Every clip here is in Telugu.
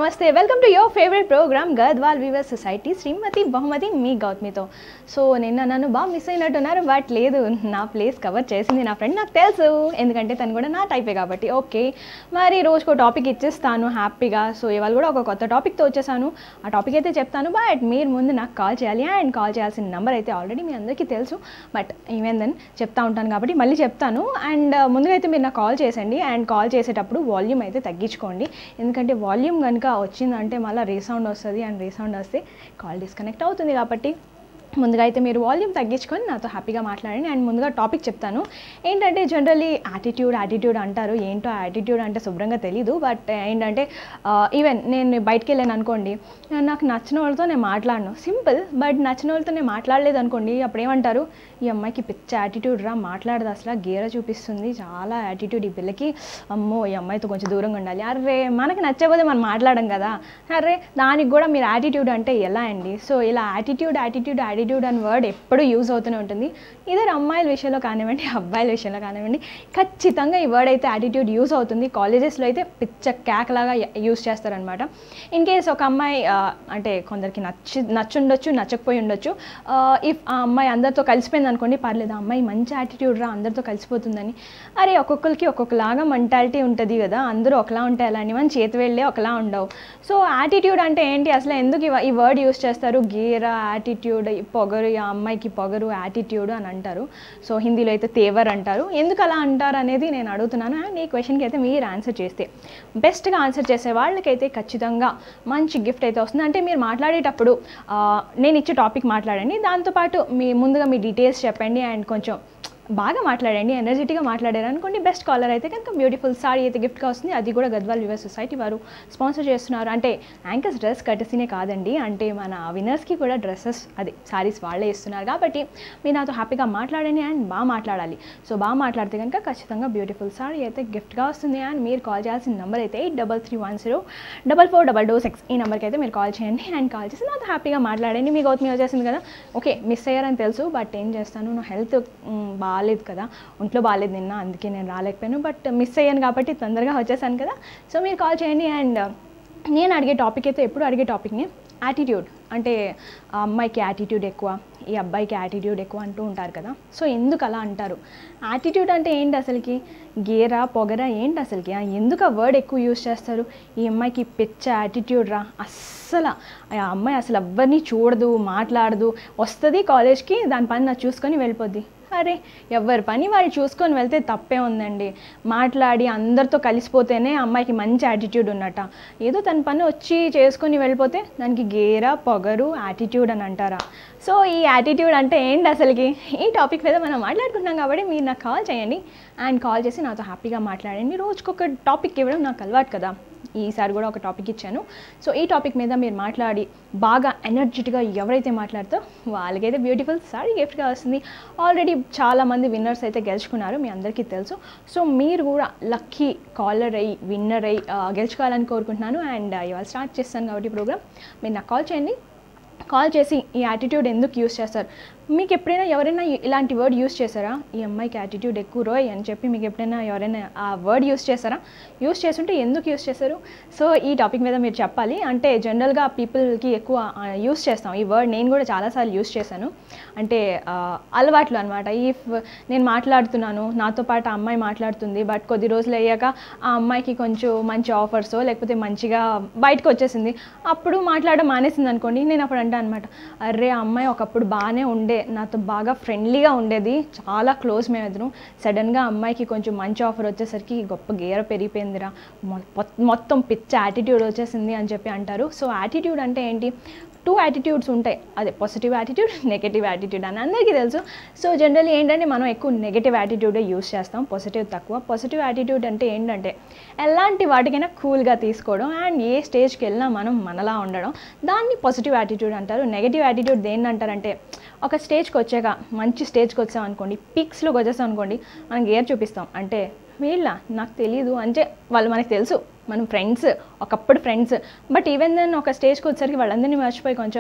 నమస్తే welcome to your favourite programme Gadwal weaver society శ్రీమతి బహుమతి మీ గౌతమితో సో నిన్న నన్ను బాగా మిస్ అయినట్టున్నారు బట్ లేదు నా ప్లేస్ కవర్ చేసింది నా ఫ్రెండ్ నాకు తెలుసు ఎందుకంటే తను కూడా నా టైపే కాబట్టి ఓకే మరి రోజుకో టాపిక్ ఇచ్చేస్తాను హ్యాపీగా సో ఇవాళ కూడా ఒక కొత్త టాపిక్తో వచ్చేసాను ఆ టాపిక్ అయితే చెప్తాను బట్ మీరు ముందు నాకు కాల్ చేయాలి అండ్ కాల్ చేయాల్సిన నెంబర్ అయితే ఆల్రెడీ మీ అందరికీ తెలుసు బట్ ఈవెన్ దెన్ చెప్తా ఉంటాను కాబట్టి మళ్ళీ చెప్తాను అండ్ ముందుగా అయితే మీరు నాకు కాల్ చేసండి అండ్ కాల్ చేసేటప్పుడు వాల్యూమ్ అయితే తగ్గించుకోండి ఎందుకంటే వాల్యూమ్ కనుక వచ్చిందంటే మళ్ళీ రీసౌండ్ వస్తుంది అండ్ రీసౌండ్ వస్తే కాల్ డిస్కనెక్ట్ అవుతుంది కాబట్టి ముందుగా అయితే మీరు వాల్యూమ్ తగ్గించుకొని నాతో హ్యాపీగా మాట్లాడండి అండ్ ముందుగా టాపిక్ చెప్తాను ఏంటంటే జనరలీ యాటిట్యూడ్ యాటిట్యూడ్ అంటారు ఏంటో యాటిట్యూడ్ అంటే శుభ్రంగా తెలీదు బట్ ఏంటంటే ఈవెన్ నేను బయటికి వెళ్ళాను అనుకోండి నాకు నచ్చిన వాళ్ళతో నేను మాట్లాడను సింపుల్ బట్ నచ్చిన వాళ్ళతో నేను మాట్లాడలేదు అనుకోండి అప్పుడు ఏమంటారు ఈ అమ్మాయికి పిచ్చ యాటిట్యూడ్ రా మాట్లాడదు అసలు గేర చూపిస్తుంది చాలా యాటిట్యూడ్ ఈ పిల్లకి అమ్మో ఈ అమ్మాయితో కొంచెం దూరంగా ఉండాలి అరే మనకి నచ్చకపోతే మనం మాట్లాడడం కదా అరే దానికి కూడా మీరు యాటిట్యూడ్ అంటే ఎలా అండి సో ఇలా యాటిట్యూడ్ యాటిట్యూడ్ యాటిట్యూడ్ అని వర్డ్ ఎప్పుడూ యూజ్ అవుతూనే ఉంటుంది ఇద్దరు అమ్మాయిల విషయంలో కానివ్వండి అబ్బాయిల విషయంలో కానివ్వండి ఖచ్చితంగా ఈ వర్డ్ అయితే యాటిట్యూడ్ యూజ్ అవుతుంది కాలేజెస్లో అయితే పిచ్చ క్యాక్ లాగా యూజ్ చేస్తారనమాట ఇన్ కేస్ ఒక అమ్మాయి ఆ, అంటే కొందరికి నచ్చి నచ్చుండొచ్చు నచ్చకపోయి ఉండొచ్చు ఇఫ్ ఆ అమ్మాయి అందరితో కలిసిపోయింది అనుకోండి పర్లేదు ఆ అమ్మాయి మంచి యాటిట్యూడ్ రా అందరితో కలిసిపోతుందని అరే ఒక్కొక్కరికి ఒక్కొక్కలాగా మెంటాలిటీ ఉంటుంది కదా అందరూ ఒకలా ఉంటాయి అలా అని మన చేతి వెళ్ళే ఒకలా ఉండవు సో యాటిట్యూడ్ అంటే ఏంటి అసలు ఎందుకు ఇవ- ఈ వర్డ్ యూస్ చేస్తారు గీర యాటిట్యూడ్ పొగరు ఈ అమ్మాయికి పొగరు యాటిట్యూడ్ అని అంటారు సో హిందీలో అయితే తేవర్ అంటారు ఎందుకు అలా అంటారు అనేది నేను అడుగుతున్నాను అండ్ ఈ క్వశ్చన్కి అయితే మీరు ఆన్సర్ చేస్తే బెస్ట్గా ఆన్సర్ చేసే వాళ్ళకైతే ఖచ్చితంగా మంచి గిఫ్ట్ అయితే వస్తుంది అంటే మీరు మాట్లాడేటప్పుడు ఆ, నేను ఇచ్చే టాపిక్ మాట్లాడండి దాంతోపాటు మీ ముందుగా మీ డీటెయిల్స్ చెప్పండి అండ్ కొంచెం బాగా మాట్లాడండి ఎనర్జెటిక్గా మాట్లాడారు అనుకోండి బెస్ట్ కాలర్ అయితే కనుక బ్యూటిఫుల్ సారీ అయితే గిఫ్ట్గా వస్తుంది అది కూడా గద్వాల్ వివర్ సొసైటీ వారు స్పాన్సర్ చేస్తున్నారు అంటే యాంకర్స్ డ్రెస్ కట్టసినే కాదండి అంటే మన విన్నర్స్కి కూడా డ్రెస్సెస్ అది సారీస్ వాళ్ళే ఇస్తున్నారు కాబట్టి మీరు నాతో హ్యాపీగా మాట్లాడండి అండ్ బాగా మాట్లాడాలి సో బాగా మాట్లాడితే కనుక ఖచ్చితంగా బ్యూటిఫుల్ సారీ అయితే గిఫ్ట్గా వస్తుంది అండ్ మీరు కాల్ చేయాల్సిన నెంబర్ అయితే eight double three one zero double four double two six ఈ నెంబర్కి అయితే మీరు కాల్ చేయండి అండ్ కాల్ చేసి నాతో హ్యాపీగా మాట్లాడండి మీకు గౌతమి వచ్చేసింది కదా ఓకే మిస్ అయ్యారని తెలుసు బట్ ఏం చేస్తాను నా హెల్త్ బాగాలేదు కదా ఒంట్లో బాగాలేదు నిన్న అందుకే నేను రాలేకపోయాను బట్ మిస్ అయ్యాను కాబట్టి తొందరగా వచ్చేసాను కదా సో మీరు కాల్ చేయండి అండ్ నేను అడిగే టాపిక్ అయితే ఎప్పుడు అడిగే టాపిక్ని యాటిట్యూడ్ అంటే ఆ అమ్మాయికి యాటిట్యూడ్ ఎక్కువ ఈ అబ్బాయికి యాటిట్యూడ్ ఎక్కువ అంటూ ఉంటారు కదా సో ఎందుకు అలా అంటారు యాటిట్యూడ్ అంటే ఏంటి అసలుకి గేరా పొగరా ఏంటి అసలుకి ఆ ఎందుకు ఆ వర్డ్ ఎక్కువ యూస్ చేస్తారు ఈ అమ్మాయికి పిచ్చ యాటిట్యూడ్ రా అస్సలు ఆ అమ్మాయి అసలు ఎవ్వరిని చూడదు మాట్లాడదు వస్తుంది కాలేజ్కి దాని పని నాకు చూసుకొని వెళ్ళిపోద్ది అరే ఎవరి పని వాళ్ళు చూసుకొని వెళ్తే తప్పే ఉందండి మాట్లాడి అందరితో కలిసిపోతేనే అమ్మాయికి మంచి యాటిట్యూడ్ ఉన్నట్ట ఏదో తన పని వచ్చి చేసుకొని వెళ్ళిపోతే దానికి గేరా పొగరు యాటిట్యూడ్ అని అంటారా సో ఈ యాటిట్యూడ్ అంటే ఏంటి అసలుకి ఈ టాపిక్ మీద మనం మాట్లాడుకుంటున్నాం కాబట్టి మీరు నాకు కాల్ చేయండి అండ్ కాల్ చేసి నాతో హ్యాపీగా మాట్లాడండి రోజుకొక టాపిక్ ఇవ్వడం నాకు అలవాటు కదా ఈసారి కూడా ఒక టాపిక్ ఇచ్చాను సో ఈ టాపిక్ మీద మీరు మాట్లాడి బాగా ఎనర్జెటిక్గా ఎవరైతే మాట్లాడుతో వాళ్ళకైతే బ్యూటిఫుల్ సారీ గిఫ్ట్గా వస్తుంది ఆల్రెడీ చాలామంది విన్నర్స్ అయితే గెలుచుకున్నారు మీ అందరికీ తెలుసు సో మీరు కూడా లక్కీ కాలర్ అయ్యి విన్నర్ అయ్యి ఆ, గెలుచుకోవాలని కోరుకుంటున్నాను అండ్ ఇవాళ స్టార్ట్ చేస్తాను కాబట్టి ప్రోగ్రామ్ మీరు నాకు కాల్ చేయండి కాల్ చేసి ఈ యాటిట్యూడ్ ఎందుకు యూస్ చేస్తారు మీకు ఎప్పుడైనా ఎవరైనా ఇ- ఇలాంటి వర్డ్ యూస్ చేశారా ఈ అమ్మాయికి యాటిట్యూడ్ ఎక్కువ రోయ్ అని చెప్పి మీకు ఎప్పుడైనా ఎవరైనా ఆ వర్డ్ యూస్ చేశారా యూస్ చేస్తుంటే ఎందుకు యూస్ చేశారు సో ఈ టాపిక్ మీద మీరు చెప్పాలి అంటే జనరల్గా పీపుల్కి ఎక్కువ యూస్ చేస్తాం ఈ వర్డ్ నేను కూడా చాలాసార్లు యూస్ చేశాను అంటే ఆ, అలవాట్లు అనమాట ఇఫ్ నేను మాట్లాడుతున్నాను నాతో పాటు ఆ అమ్మాయి మాట్లాడుతుంది బట్ కొద్ది రోజులు అయ్యాక ఆ అమ్మాయికి కొంచెం మంచి ఆఫర్స్ లేకపోతే మంచిగా బయటకు వచ్చేసింది అప్పుడు మాట్లాడడం మానేసింది అనుకోండి నేను అప్పుడు అంటా అనమాట అరే ఆ అమ్మాయి ఒకప్పుడు బాగానే ఉండే నాతో బాగా ఫ్రెండ్లీగా ఉండేది చాలా క్లోజ్ మేము ఇద్దరం సడన్గా అమ్మాయికి కొంచెం మంచి ఆఫర్ వచ్చేసరికి గొప్ప గేర పెరిగిపోయిందిరా మొ- మొత్తం పిచ్చ యాటిట్యూడ్ వచ్చేసింది అని చెప్పి అంటారు సో యాటిట్యూడ్ అంటే ఏంటి టూ యాటిట్యూడ్స్ ఉంటాయి అదే పాజిటివ్ యాటిట్యూడ్ నెగటివ్ యాటిట్యూడ్ అని అందరికీ తెలుసు సో జనరల్లీ ఏంటంటే మనం ఎక్కువ నెగటివ్ యాటిట్యూడే యూస్ చేస్తాం పాజిటివ్ తక్కువ పాజిటివ్ యాటిట్యూడ్ అంటే ఏంటంటే ఎలాంటి వాటికైనా కూల్గా తీసుకోవడం అండ్ ఏ స్టేజ్కి వెళ్ళినా మనం మనలా ఉండడం దాన్ని పాజిటివ్ యాటిట్యూడ్ అంటారు నెగటివ్ యాటిట్యూడ్ దేన్ని అంటారంటే ఒక స్టేజ్కి వచ్చాక మంచి స్టేజ్కి వచ్చాం అనుకోండి పీక్స్లోకి వచ్చేసాం అనుకోండి మనం గేర్ చూపిస్తాం అంటే వీళ్ళ నాకు తెలియదు అంటే వాళ్ళు మనకు తెలుసు మనం ఫ్రెండ్స్ ఒకప్పుడు ఫ్రెండ్స్ బట్ ఈవెన్ దెన్ ఒక స్టేజ్కి వచ్చేసరికి వాళ్ళందరినీ మర్చిపోయి కొంచెం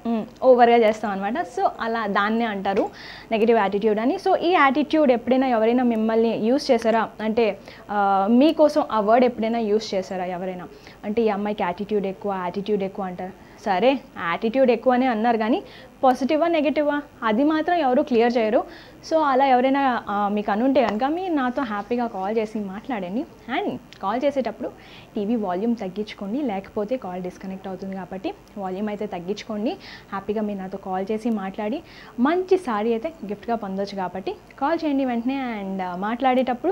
ఓవర్గా చేస్తాం అనమాట సో అలా దాన్నే అంటారు నెగిటివ్ యాటిట్యూడ్ అని సో ఈ యాటిట్యూడ్ ఎప్పుడైనా ఎవరైనా మిమ్మల్ని యూస్ చేశారా అంటే ఆ, మీకోసం ఆ వర్డ్ ఎప్పుడైనా యూస్ చేశారా ఎవరైనా అంటే ఈ అమ్మాయికి యాటిట్యూడ్ ఎక్కువ యాటిట్యూడ్ ఎక్కువ అంటారు సరే యాటిట్యూడ్ ఎక్కువనే అన్నారు కానీ పాజిటివా నెగిటివా అది మాత్రం ఎవరు క్లియర్ చేయరు సో అలా ఎవరైనా ఆ, మీకు అనుంటే కనుక మీరు నాతో హ్యాపీగా కాల్ చేసి మాట్లాడండి అండ్ కాల్ చేసేటప్పుడు టీవీ వాల్యూమ్ తగ్గించుకోండి లేకపోతే కాల్ డిస్కనెక్ట్ అవుతుంది కాబట్టి వాల్యూమ్ అయితే తగ్గించుకోండి హ్యాపీగా మీరు నాతో కాల్ చేసి మాట్లాడి మంచి సారీ అయితే గిఫ్ట్గా పొందొచ్చు కాబట్టి కాల్ చేయండి వెంటనే అండ్ మాట్లాడేటప్పుడు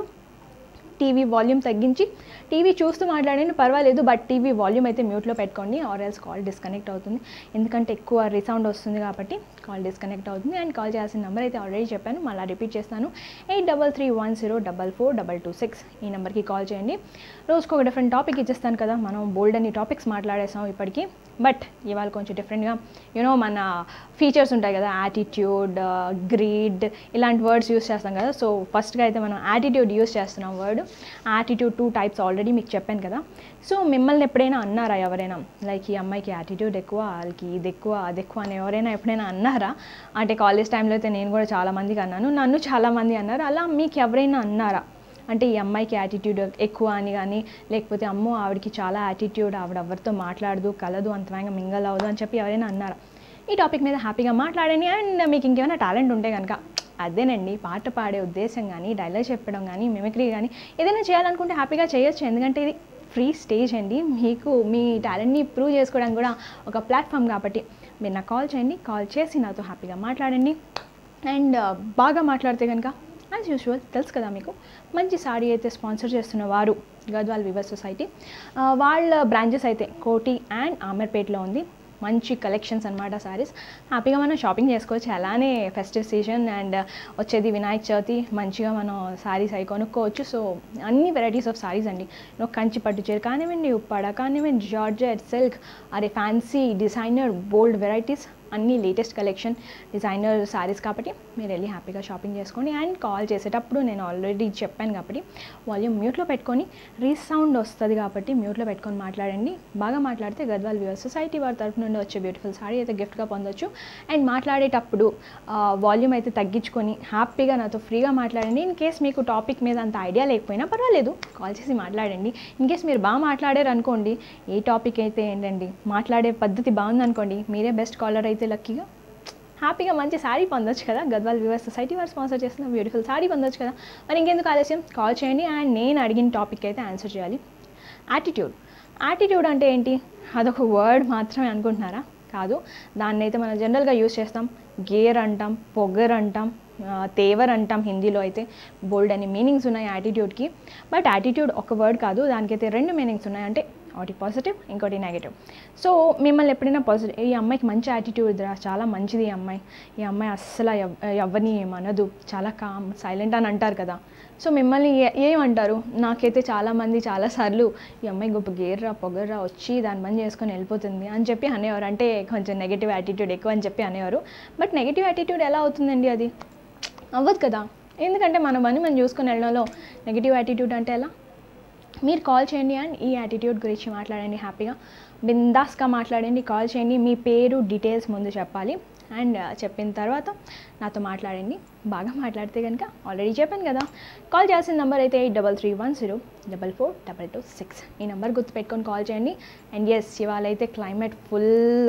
టీవీ వాల్యూమ్ తగ్గించి టీవీ చూస్తూ మాట్లాడండి పర్వాలేదు బట్ టీవీ వాల్యూమ్ అయితే మ్యూట్లో పెట్టుకోండి ఆర్ ఎల్స్ కాల్ డిస్కనెక్ట్ అవుతుంది ఎందుకంటే ఎక్కువ రీసౌండ్ వస్తుంది కాబట్టి కాల్ డిస్కనెక్ట్ అవుతుంది అండ్ కాల్ చేయాల్సిన నెంబర్ అయితే ఆల్రెడీ చెప్పాను మళ్ళీ రిపీట్ చేస్తాను eight double three one zero double four double two six ఈ నెంబర్కి కాల్ చేయండి రోజుకు ఒక డిఫరెంట్ టాపిక్ ఇచ్చేస్తాను కదా మనం బోల్డ్ అని టాపిక్స్ మాట్లాడేసాం ఇప్పటికీ బట్ ఇవాళ కొంచెం డిఫరెంట్గా యూనో మన ఫీచర్స్ ఉంటాయి కదా యాటిట్యూడ్ గ్రీడ్ ఇలాంటి వర్డ్స్ యూస్ చేస్తాం కదా సో ఫస్ట్గా అయితే మనం యాటిట్యూడ్ యూస్ చేస్తున్నాం వర్డ్ యాటిట్యూడ్ టూ టైప్స్ ఆల్రెడీ మీకు చెప్పాను కదా సో మిమ్మల్ని ఎప్పుడైనా అన్నారా ఎవరైనా లైక్ ఈ అమ్మాయికి యాటిట్యూడ్ ఎక్కువ వాళ్ళకి ఇది ఎక్కువ అది ఎక్కువ అని ఎవరైనా ఎప్పుడైనా అన్నారా అంటే కాలేజ్ టైంలో అయితే నేను కూడా చాలా మందికి అన్నాను నన్ను చాలామంది అన్నారు అలా మీకు ఎవరైనా అన్నారా అంటే ఈ అమ్మాయికి యాటిట్యూడ్ ఎక్కువ అని కానీ లేకపోతే అమ్మో ఆవిడకి చాలా యాటిట్యూడ్ ఆవిడ ఎవరితో మాట్లాడదు కలదు అంత వేగంగా మింగల్ అవ్వదు అని చెప్పి ఎవరైనా అన్నారా ఈ టాపిక్ మీద హ్యాపీగా మాట్లాడండి అండ్ మీకు ఇంకేమైనా టాలెంట్ ఉంటే కనుక అదేనండి పాట పాడే ఉద్దేశం కానీ డైలాగ్ చెప్పడం కానీ మిమిక్రీ కానీ ఏదైనా చేయాలనుకుంటే హ్యాపీగా చేయొచ్చు ఎందుకంటే ఇది ఫ్రీ స్టేజ్ అండి మీకు మీ టాలెంట్ని ప్రూవ్ చేసుకోవడానికి కూడా ఒక ప్లాట్ఫామ్ కాబట్టి మీరు నాకు కాల్ చేయండి కాల్ చేసి నాతో హ్యాపీగా మాట్లాడండి అండ్ బాగా మాట్లాడితే కనుక యాజ్ యూజువల్ తెలుసు కదా మీకు మంచి సాడీ అయితే స్పాన్సర్ చేస్తున్న వారు గద్వాల్ వివర్ సొసైటీ ఆ, వాళ్ళ బ్రాంచెస్ అయితే కోటి అండ్ ఆమర్పేట్లో ఉంది మంచి కలెక్షన్స్ అనమాట సారీస్ హ్యాపీగా మనం షాపింగ్ చేసుకోవచ్చు అలానే ఫెస్టివ్ సీజన్ అండ్ వచ్చేది వినాయక చవితి మంచిగా మనం సారీస్ అవి కొనుక్కోవచ్చు సో అన్ని వెరైటీస్ ఆఫ్ సారీస్ అండి నువ్వు కంచి పట్టు చీర కానివ్వండి ఉప్పాడ కానివ్వండి జార్జెట్ సిల్క్ అరే ఫ్యాన్సీ డిజైనర్ బోల్డ్ వెరైటీస్ అన్ని లేటెస్ట్ కలెక్షన్ డిజైనర్ సారీస్ కాబట్టి మీరు వెళ్ళి హ్యాపీగా షాపింగ్ చేసుకోండి అండ్ కాల్ చేసేటప్పుడు నేను ఆల్రెడీ చెప్పాను కాబట్టి వాల్యూమ్ మ్యూట్లో పెట్టుకొని రీసౌండ్ వస్తుంది కాబట్టి మ్యూట్లో పెట్టుకొని మాట్లాడండి బాగా మాట్లాడితే గద్వాల్ వ్యూవర్ సొసైటీ వారి తరఫు నుండి వచ్చే బ్యూటిఫుల్ సారీ అయితే గిఫ్ట్గా పొందొచ్చు అండ్ మాట్లాడేటప్పుడు వాల్యూమ్ అయితే తగ్గించుకొని హ్యాపీగా నాతో ఫ్రీగా మాట్లాడండి ఇన్ కేస్ మీకు టాపిక్ మీద అంత ఐడియా లేకపోయినా పర్వాలేదు కాల్ చేసి మాట్లాడండి ఇన్ కేస్ మీరు బాగా మాట్లాడారు అనుకోండి ఏ టాపిక్ అయితే ఏంటండి మాట్లాడే పద్ధతి బాగుందనుకోండి మీరే బెస్ట్ కాలర్ అయితే లక్కీగా హ్యాపీగా మంచి శారీ పొందొచ్చు కదా గద్వాల్ వ్యూవర్ సొసైటీ వారు స్పాన్సర్ చేసిన బ్యూటిఫుల్ శారీ పొందొచ్చు కదా మరి ఇంకెందుకు ఆలస్యం కాల్ చేయండి అండ్ నేను అడిగిన టాపిక్ అయితే ఆన్సర్ చేయాలి యాటిట్యూడ్ యాటిట్యూడ్ అంటే ఏంటి అదొక వర్డ్ మాత్రమే అనుకుంటున్నారా కాదు దాన్ని అయితే మనం జనరల్గా యూజ్ చేస్తాం గేర్ అంటాం పొగర్ అంటాం ఆ, తేవర్ అంటాం హిందీలో అయితే బోల్డ్ అని మీనింగ్స్ ఉన్నాయి యాటిట్యూడ్కి బట్ యాటిట్యూడ్ ఒక వర్డ్ కాదు దానికైతే రెండు మీనింగ్స్ ఉన్నాయి అంటే ఒకటి పాజిటివ్ ఇంకోటి నెగిటివ్ సో మిమ్మల్ని ఎప్పుడైనా పాజిటివ్ ఈ అమ్మాయికి మంచి యాటిట్యూడ్ రా చాలా మంచిది ఈ అమ్మాయి ఈ అమ్మాయి అస్సలు ఎవ్- ఎవరిని మనదు చాలా కామ్ సైలెంట్ అని అంటారు కదా సో మిమ్మల్ని ఏ- ఏమంటారు నాకైతే చాలామంది చాలాసార్లు ఈ అమ్మాయి గొప్ప గేర్రా పొగర్రా వచ్చి దాని పని చేసుకొని వెళ్ళిపోతుంది అని చెప్పి అనేవారు అంటే కొంచెం నెగిటివ్ యాటిట్యూడ్ ఎక్కువ అని చెప్పి అనేవారు బట్ నెగిటివ్ యాటిట్యూడ్ ఎలా అవుతుందండి అది అవ్వదు కదా ఎందుకంటే మన పని మనం చూసుకొని వెళ్ళడంలో నెగిటివ్ యాటిట్యూడ్ అంటే ఎలా మీరు కాల్ చేయండి అండ్ ఈ యాటిట్యూడ్ గురించి మాట్లాడండి హ్యాపీగా బిందాస్గా మాట్లాడండి కాల్ చేయండి మీ పేరు డీటెయిల్స్ ముందు చెప్పాలి అండ్ చెప్పిన తర్వాత నాతో మాట్లాడండి బాగా మాట్లాడితే కనుక ఆల్రెడీ చెప్పాను కదా కాల్ చేయాల్సిన నెంబర్ అయితే eight double three one zero double four double two six ఈ నెంబర్ గుర్తుపెట్టుకొని కాల్ చేయండి అండ్ ఎస్ ఇవాళ అయితే క్లైమేట్ ఫుల్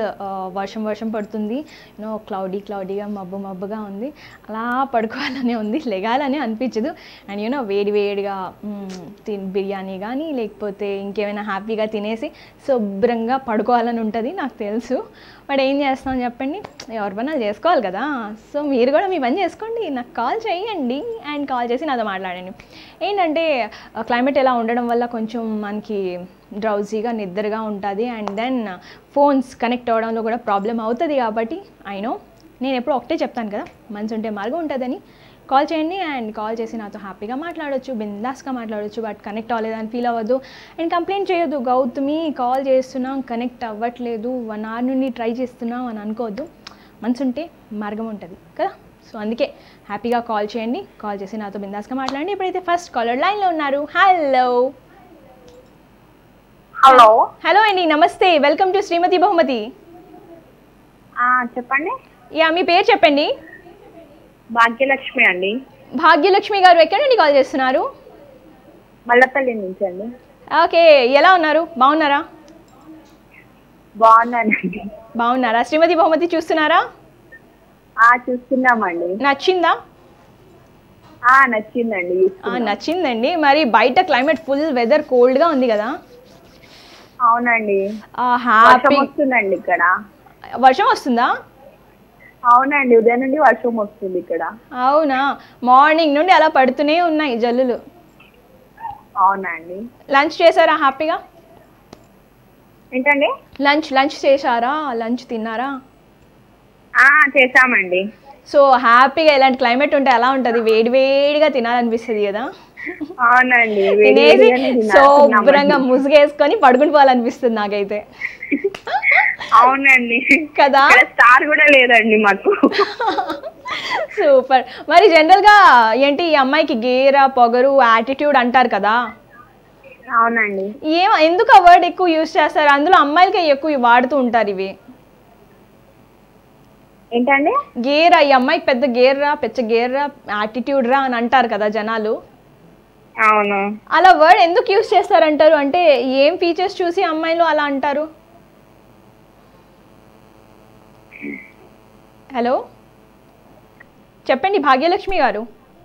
వర్షం వర్షం పడుతుంది యూనో క్లౌడీ క్లౌడీగా మబ్బు మబ్బుగా ఉంది అలా పడుకోవాలని ఉంది లెగాలని అనిపించదు అండ్ యూనో వేడి వేడిగా మ్మ్, తిన్ బిర్యానీ కానీ లేకపోతే ఇంకేమైనా హ్యాపీగా తినేసి శుభ్రంగా పడుకోవాలని ఉంటుంది నాకు తెలుసు బట్ ఏం చేస్తాం చెప్పండి ఎవరి పని చేసుకోవాలి కదా సో మీరు కూడా మీ పని చేసుకోండి నాకు కాల్ చేయండి అండ్ కాల్ చేసి నాతో మాట్లాడండి ఏంటంటే క్లైమేట్ ఎలా ఉండడం వల్ల కొంచెం మనకి డ్రౌజీగా నిద్రగా ఉంటుంది అండ్ దెన్ ఫోన్స్ కనెక్ట్ అవ్వడంలో కూడా ప్రాబ్లం అవుతుంది కాబట్టి ఐ నో నేను ఎప్పుడు ఒకటే చెప్తాను కదా మనసు ఉంటే మార్గం ఉంటుందని కాల్ చేయండి అండ్ కాల్ చేసి నాతో హ్యాపీగా మాట్లాడొచ్చు బిందాస్గా మాట్లాడొచ్చు బట్ కనెక్ట్ అవ్వలేదని ఫీల్ అవ్వద్దు అండ్ కంప్లైంట్ చేయొద్దు గౌతమి కాల్ చేస్తున్నాం కనెక్ట్ అవ్వట్లేదు వన్ అవర్ నుండి ట్రై చేస్తున్నాం అని అనుకోవద్దు మనసు ఉంటే మార్గం ఉంటుంది కదా సో అందుకే హ్యాపీగా కాల్ చేయండి కాల్ చేసి నాతో బిందాస్గా మాట్లాడండి ఇప్పుడైతే ఫస్ట్ కాలర్ లైన్లో ఉన్నారు హలో హలో హలో అండి నమస్తే వెల్కమ్ టు శ్రీమతి బహుమతి ఆ, చెప్పండి యా మీ పేరు చెప్పండి భాగ్యలక్ష్మి అండి భాగ్యలక్ష్మి గారు ఎక్కడి నుండి కాల్ చేస్తున్నారు మల్లపల్లి నుంచి అండి ఓకే ఎలా ఉన్నారు బాగున్నారా బాగున్నానండి బాగున్నారా శ్రీమతి బహుమతి చూస్తున్నారా ఆ చూస్తున్నామండి నచ్చిందా ఆ నచ్చిందండి ఆ, నచ్చిందండి మరి బయట క్లైమేట్ ఫుల్ వెదర్ కోల్డ్గా ఉంది కదా అవునండి వర్షం హ్యాపీ వస్తుందండి ఇక్కడ వర్షం వస్తుందా అవునండి ఉదయం నుండి వర్షం వస్తుంది ఇక్కడ అవునా మార్నింగ్ నుండి అలా పడుతూనే ఉన్నాయి జల్లులు అవునండి లంచ్ చేశారా హ్యాపీగా ఏంటండి లంచ్ లంచ్ చేశారా లంచ్ తిన్నారా ఆ చేసామండి సో హ్యాపీగా ఇలాంటి క్లైమేట్ ఉంటే ఎలా ఉంటుంది వేడి వేడిగా తినాలనిపిస్తుంది కదా అవునండి వేడి తినేసి వేడిగానే తిన్నామండి. శుభ్రంగా ముసుగేసుకొని పడుకుని పోవాలనిపిస్తుంది నాకైతే అవునండి కదా ఇక్కడ స్టార్ కూడా లేదండి మాకు సూపర్ మరి జనరల్గా ఏంటి ఈ అమ్మాయికి గేర పొగరు యాటిట్యూడ్ అంటారు కదా అవునండి ఏం ఎందుకు ఆ వర్డ్ ఎక్కువ యూజ్ చేస్తారు అందులో అమ్మాయిలకే ఎక్కువ వాడుతూ ఉంటారు ఇవి ఏంటండి గేరా ఈ అమ్మాయికి పెద్ద గేర్రా పెద్ద గేర్రా యాటిట్యూడ్ రా అని అంటారు కదా జనాలు అవును అలా వర్డ్ ఎందుకు యూజ్ చేస్తారంటారు అంటే ఏం ఫీచర్స్ చూసి అమ్మాయిలు అలా అంటారు హలో చెప్పండి భాగ్యలక్ష్మి గారు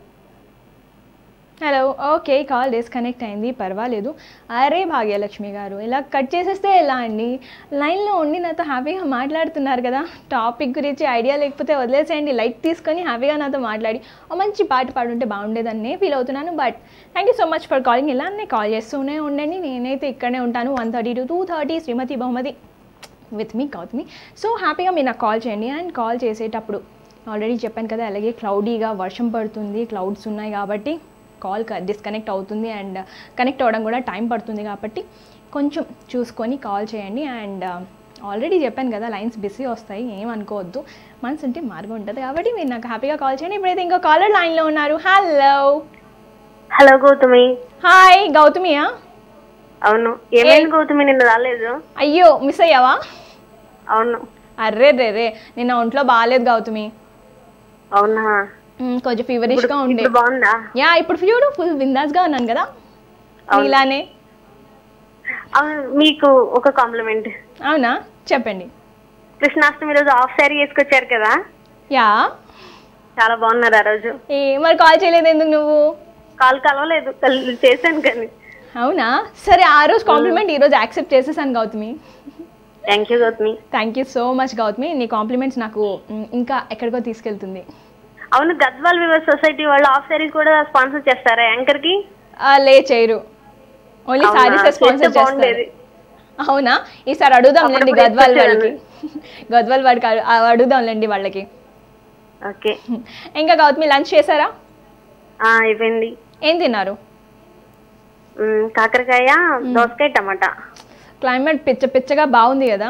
హలో ఓకే కాల్ డిస్కనెక్ట్ అయింది పర్వాలేదు అరే భాగ్యలక్ష్మి గారు ఇలా కట్ చేసేస్తే ఎలా అండి లైన్లో ఉండి నాతో హ్యాపీగా మాట్లాడుతున్నారు కదా టాపిక్ గురించి ఐడియా లేకపోతే వదిలేసేయండి లైట్ తీసుకొని హ్యాపీగా నాతో మాట్లాడి ఒక మంచి పాట పాడుంటే బాగుండేదని ఫీల్ అవుతున్నాను but thank you so much for calling ఇలానే కాల్ చేస్తూనే ఉండండి నేనైతే ఇక్కడనే ఉంటాను one thirty to two thirty Srimathi Bahumathi with me Gautami so హ్యాపీగా మీరు నాకు కాల్ చేయండి అండ్ కాల్ చేసేటప్పుడు ఆల్రెడీ చెప్పాను కదా అలాగే క్లౌడీగా వర్షం పడుతుంది క్లౌడ్స్ ఉన్నాయి కాబట్టి కాల్ డిస్కనెక్ట్ అవుతుంది అండ్ కనెక్ట్ అవ్వడం కూడా టైం పడుతుంది కాబట్టి కొంచెం చూసుకొని కాల్ చేయండి అండ్ ఆల్రెడీ చెప్పాను కదా లైన్స్ బిజీ వస్తాయి ఏమనుకోవద్దు మనసు ఉంటే మార్గం ఉంటుంది కాబట్టి మీరు నాకు హ్యాపీగా కాల్ చేయండి ఇప్పుడైతే ఇంకో కాలర్ లైన్లో ఉన్నారు హలో హలో గౌతమి హాయ్ గౌతమియా అవును ఏమైంది గౌతమి నిన్న రాలేదు అయ్యో మిస్ అయ్యావా అవును అర్రే రే రే నిన్న ఒంట్లో బాగాలేదు గౌతమి అవునా మ్, కొంచెం ఫీవరిష్గా ఉండే ఇప్పుడు బాగుందా యా ఇప్పుడు ఫ్యూడు ఫుల్ బిందాస్గా ఉన్నాను కదా ఇలానే అవును మీకు ఒక కాంప్లిమెంట్ అవునా చెప్పండి కృష్ణాష్టమి రోజు హాఫ్ శారీ వేసుకొచ్చారు కదా యా చాలా బాగున్నారు ఆ రోజు ఏ మరి కాల్ చేయలేదు ఎందుకు నువ్వు కాల్ కలవలేదు కల్- చేశాను కానీ అవునా సరే ఆ రోజు కాంప్లిమెంట్ ఈ రోజు యాక్సెప్ట్ చేసేసాను Gautami thank you Gautami thank you so much Gautami నీ కాంప్లిమెంట్స్ నాకు మ్, ఇంకా ఎక్కడికో తీసుకెళ్తుంది అవును గద్వాల్ వివర్ సొసైటీ వాళ్ళు హాఫ్ శారీ కూడా స్పాన్సర్ చేస్తారా యాంకర్ కి ఆ, లే చేయరు ఓన్లీ అవునా? సారీస్ స్పాన్సర్ చేస్తే బాగుండేది. చేస్తారు అవునా ఈసారి అడుగుదాంలేండి అప్పుడప్పుడు గద్వాల్ ఎక్స్పెక్ట్ వాళ్ళకి గద్వాల్ వాడికి అడు- ఆ, అడుగుదాంలేండి వాళ్ళకి ఓకే ఇంకా గౌతమి లంచ్ చేశారా ఆ, అయిపోయింది ఏం తిన్నారు మ్, కాకరకాయ దోసకాయ టమాటా క్లైమేట్ పిచ్చ పిచ్చగా బాగుంది కదా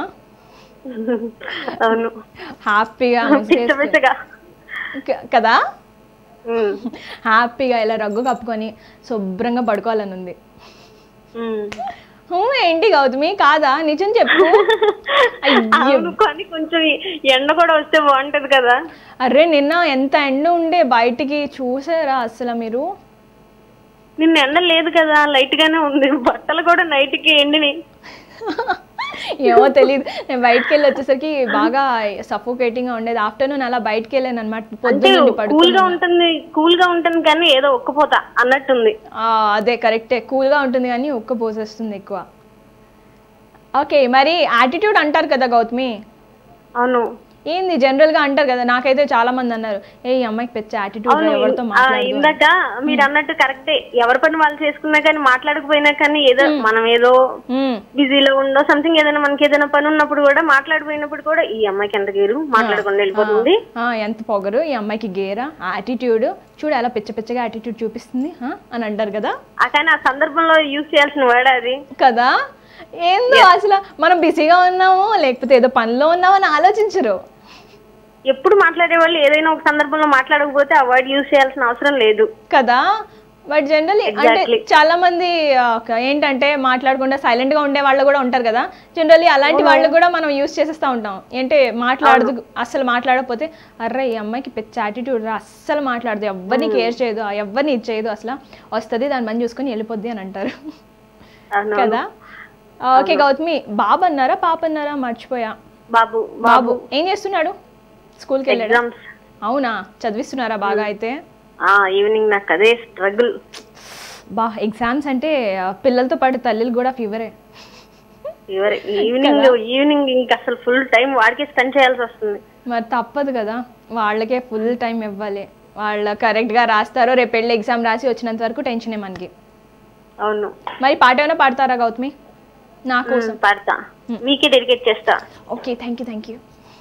అవును హ్యాపీగా పిచ్చ పిచ్చగా క- కదా మ్, హ్యాపీగా ఇలా రగ్గు కప్పుకొని శుభ్రంగా పడుకోవాలని ఉంది మ్. హూ, ఏంటి గౌతమి కాదా నిజం చెప్పు అయ్యో. అవును కానీ కొంచెం ఎండ కూడా వస్తే బాగుంటది కదా అరే నిన్న ఎంత ఎండ ఉండే బయటికి చూసారా అసలు మీరు నిన్న ఎండ లేదు కదా లైట్ గానే ఉంది బట్టలు కూడా నైట్ కి ఎండినాయి ఏమో తెలియదు నేను బయటికి వెళ్ళి వచ్చేసరికి బాగా సఫోకేటింగ్ గా ఉండేది ఆఫ్టర్నూన్ అలా బయటికి వెళ్ళాను అనమాట అంటే పొద్దున్న నుండి కూల్ పడుకుని గా ఉంటుంది కూల్ గా ఉంటుంది కానీ ఏదో ఒక్కపోతా అన్నట్టుంది ఆ, అదే కరెక్టే కూల్గా ఉంటుంది కానీ ఉక్క పోసేస్తుంది ఎక్కువ ఓకే మరి యాటిట్యూడ్ అంటారు కదా గౌతమి అవును ఏంది జనరల్ గా అంటారు కదా నాకైతే చాలా మంది అన్నారు ఏ ఈ అమ్మాయికి పెద్ద యాటిట్యూడ్ అవును ఎవరితో ఆ, మాట్లాడదు ఇందాక మీరు అన్నట్టు కరెక్టే ఎవరి పని వాళ్ళు చేసుకున్నా కానీ మాట్లాడకపోయినా కానీ ఏదో మనం ఏదో మ్మ్. బిజీలో ఉండో సంథింగ్ ఏదైనా మనకి ఏదైనా పని ఉన్నప్పుడు కూడా మాట్లాడిపోయినప్పుడు కూడా ఈ అమ్మాయికి ఎంత గేరు మాట్లాడకుండా వెళ్ళిపోతుంది ఆ, ఎంత పొగరు ఈ అమ్మాయికి గేరా యాటిట్యూడ్ చూడు అలా పిచ్చ పిచ్చగా యాటిట్యూడ్ చూపిస్తుంది ఆ, అని అంటారు కదా ఆ కానీ ఆ సందర్భంలో యూజ్ చేయాల్సిన వర్డ్ అది కదా ఏందో అసలు మనం బిజీగా ఉన్నామో లేకపోతే ఏదో పనిలో ఉన్నామో అని ఆలోచించరు ఎప్పుడు మాట్లాడే వాళ్ళు ఏదైనా ఒక సందర్భంలో మాట్లాడకపోతే ఆ వర్డ్ యూజ్ చేయాల్సిన అవసరం లేదు కదా బట్ జనరలీ అంటే Exactly. చాలా మంది ఆ, ఒక ఏంటంటే మాట్లాడకుండా సైలెంట్ గా ఉండే వాళ్ళు కూడా ఉంటారు కదా జనరలీ అలాంటి వాళ్ళు కూడా మనం యూస్ చేసేస్తూ ఉంటాం ఏంటి మాట్లాడదు అస్సలు మాట్లాడకపోతే అర్రే ఈ అమ్మాయికి పెద్ద యాటిట్యూడ్ రా అస్సలు మాట్లాడదు ఎవరిని కేర్ చేయదు ఎవరిని ఇది చేయదు అసలు వస్తుంది దాని పని చూసుకొని వెళ్ళిపోద్ది అని అంటారు అవును. కదా ఓకే గౌతమి బాబు అన్నారా పాప అన్నారా మర్చిపోయా బాబు బాబు ఏం చేస్తున్నాడు స్కూల్కి వెళ్ళాడు ఎగ్జామ్స్ అవునా చదివిస్తున్నారా బాగా అయితే ఆ ఈవినింగ్ నాకు అదే స్ట్రగుల్ బా ఎగ్జామ్స్ అంటే ఆ, పిల్లలతో పాటు తల్లిలు కూడా ఫీవరే ఫీవర్ ఈవినింగ్ ఈవినింగ్ ఇంకా అసలు ఫుల్ టైం వాడికి స్పెండ్ చేయాల్సి వస్తుంది మరి తప్పదు కదా వాళ్ళకే ఫుల్ టైం ఇవ్వాలి వాళ్ళు కరెక్ట్గా రాస్తారో రేపు వెళ్ళి ఎగ్జామ్ రాసి వచ్చినంత వరకు టెన్షనే మనకి అవును మరి పాట ఏమైనా పాడతారా గౌతమి నా కోసం ఉమ్, పాడతా మీకే డెడికేట్ చేస్తా okay thank you thank you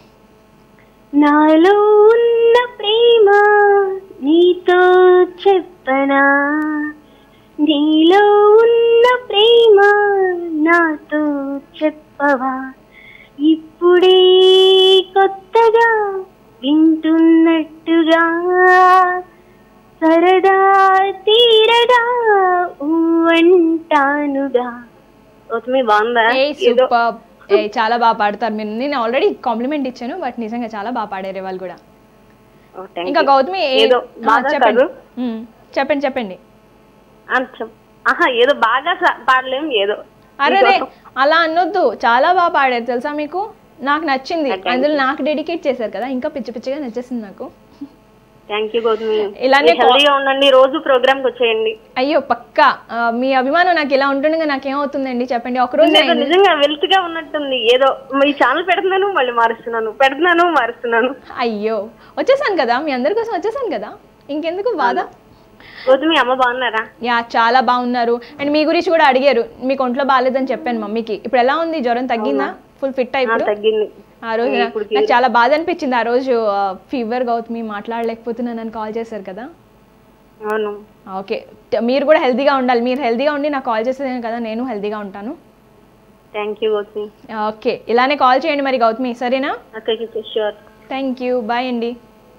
నాలో ఉన్న ప్రేమ నీతో చెప్పనా నీలో ఉన్న ప్రేమ నాతో చెప్పవా ఇప్పుడే కొత్తగా వింటున్నట్టుగా సరదా తీరగా ఊవంటానుగా ఓకే బాగుందా ఏ ఏదో సూపర్ ఏ చాలా బాగా పాడతారు మీరు నేను ఆల్రెడీ కాంప్లిమెంట్ ఇచ్చాను బట్ నిజంగా చాలా బాగా పాడారు వాళ్ళు కూడా ఓ, thank ఇంకా you. గౌతమి ఏ- ఏదో ఆ, బాగా చెప్పండి కాదు మ్మ్. చెప్పండి చెప్పండి ఆ, చెప్- ఆహా ఏదో బాగా స- పాడలేం ఏదో అరే రే అలా అనొద్దు చాలా బాగా పాడారు తెలుసా మీకు నాకు నచ్చింది అందులో నాకు డెడికేట్ చేశారు కదా ఇంకా పిచ్చి పిచ్చిగా నచ్చేసింది నాకు థ్యాంక్ యూ గౌతమి ఇలానే మీరు హెల్దీగా ఉండండి రోజు ప్రోగ్రామ్ కి వచ్చేయండి అయ్యో పక్కా ఆ, మీ అభిమానం నాకు ఇలా ఉంటుండగా నాకేమవుతుందండి చెప్పండి ఒకరోజు నాకు నిజంగా వెల్త్ గా ఉన్నట్టుంది ఏదో ఈ ఛానల్ పెడుతున్నాను మళ్ళీ మారుస్తున్నాను పెడుతున్నాను మారుస్తున్నాను అయ్యో వచ్చేసాను కదా మీ అందరి కోసం వచ్చేసాను కదా ఇంకెందుకు బాధ గౌతమి అమ్మ బాగున్నారా యా చాలా బాగున్నారు అండ్ మీ గురించి కూడా అడిగారు మీకు ఒంట్లో బాగాలేదని చెప్పాను మమ్మీకి ఇప్పుడు ఎలా ఉంది జ్వరం తగ్గిందా ఫుల్ ఫిట్ ఆ, అయిపోయి తగ్గింది ఆ రోజు నా- ఇప్పుడు నాకు చాలా బాధ అనిపించింది ఆ రోజు ఫీవర్ గౌతమి మాట్లాడలేకపోతున్నానని కాల్ చేశారు కదా అవును ఓకే ట- మీరు కూడా హెల్తీగా ఉండాలి మీరు హెల్తీగా ఉండి నాకు కాల్ చేసేదే కదా నేను హెల్తీగా ఉంటాను థ్యాంక్ యూ గౌతమి ఓకే ఇలానే కాల్ చేయండి మరి గౌతమి సరేనా అక్కడికి షూర్ థ్యాంక్ యూ బాయ్ అండి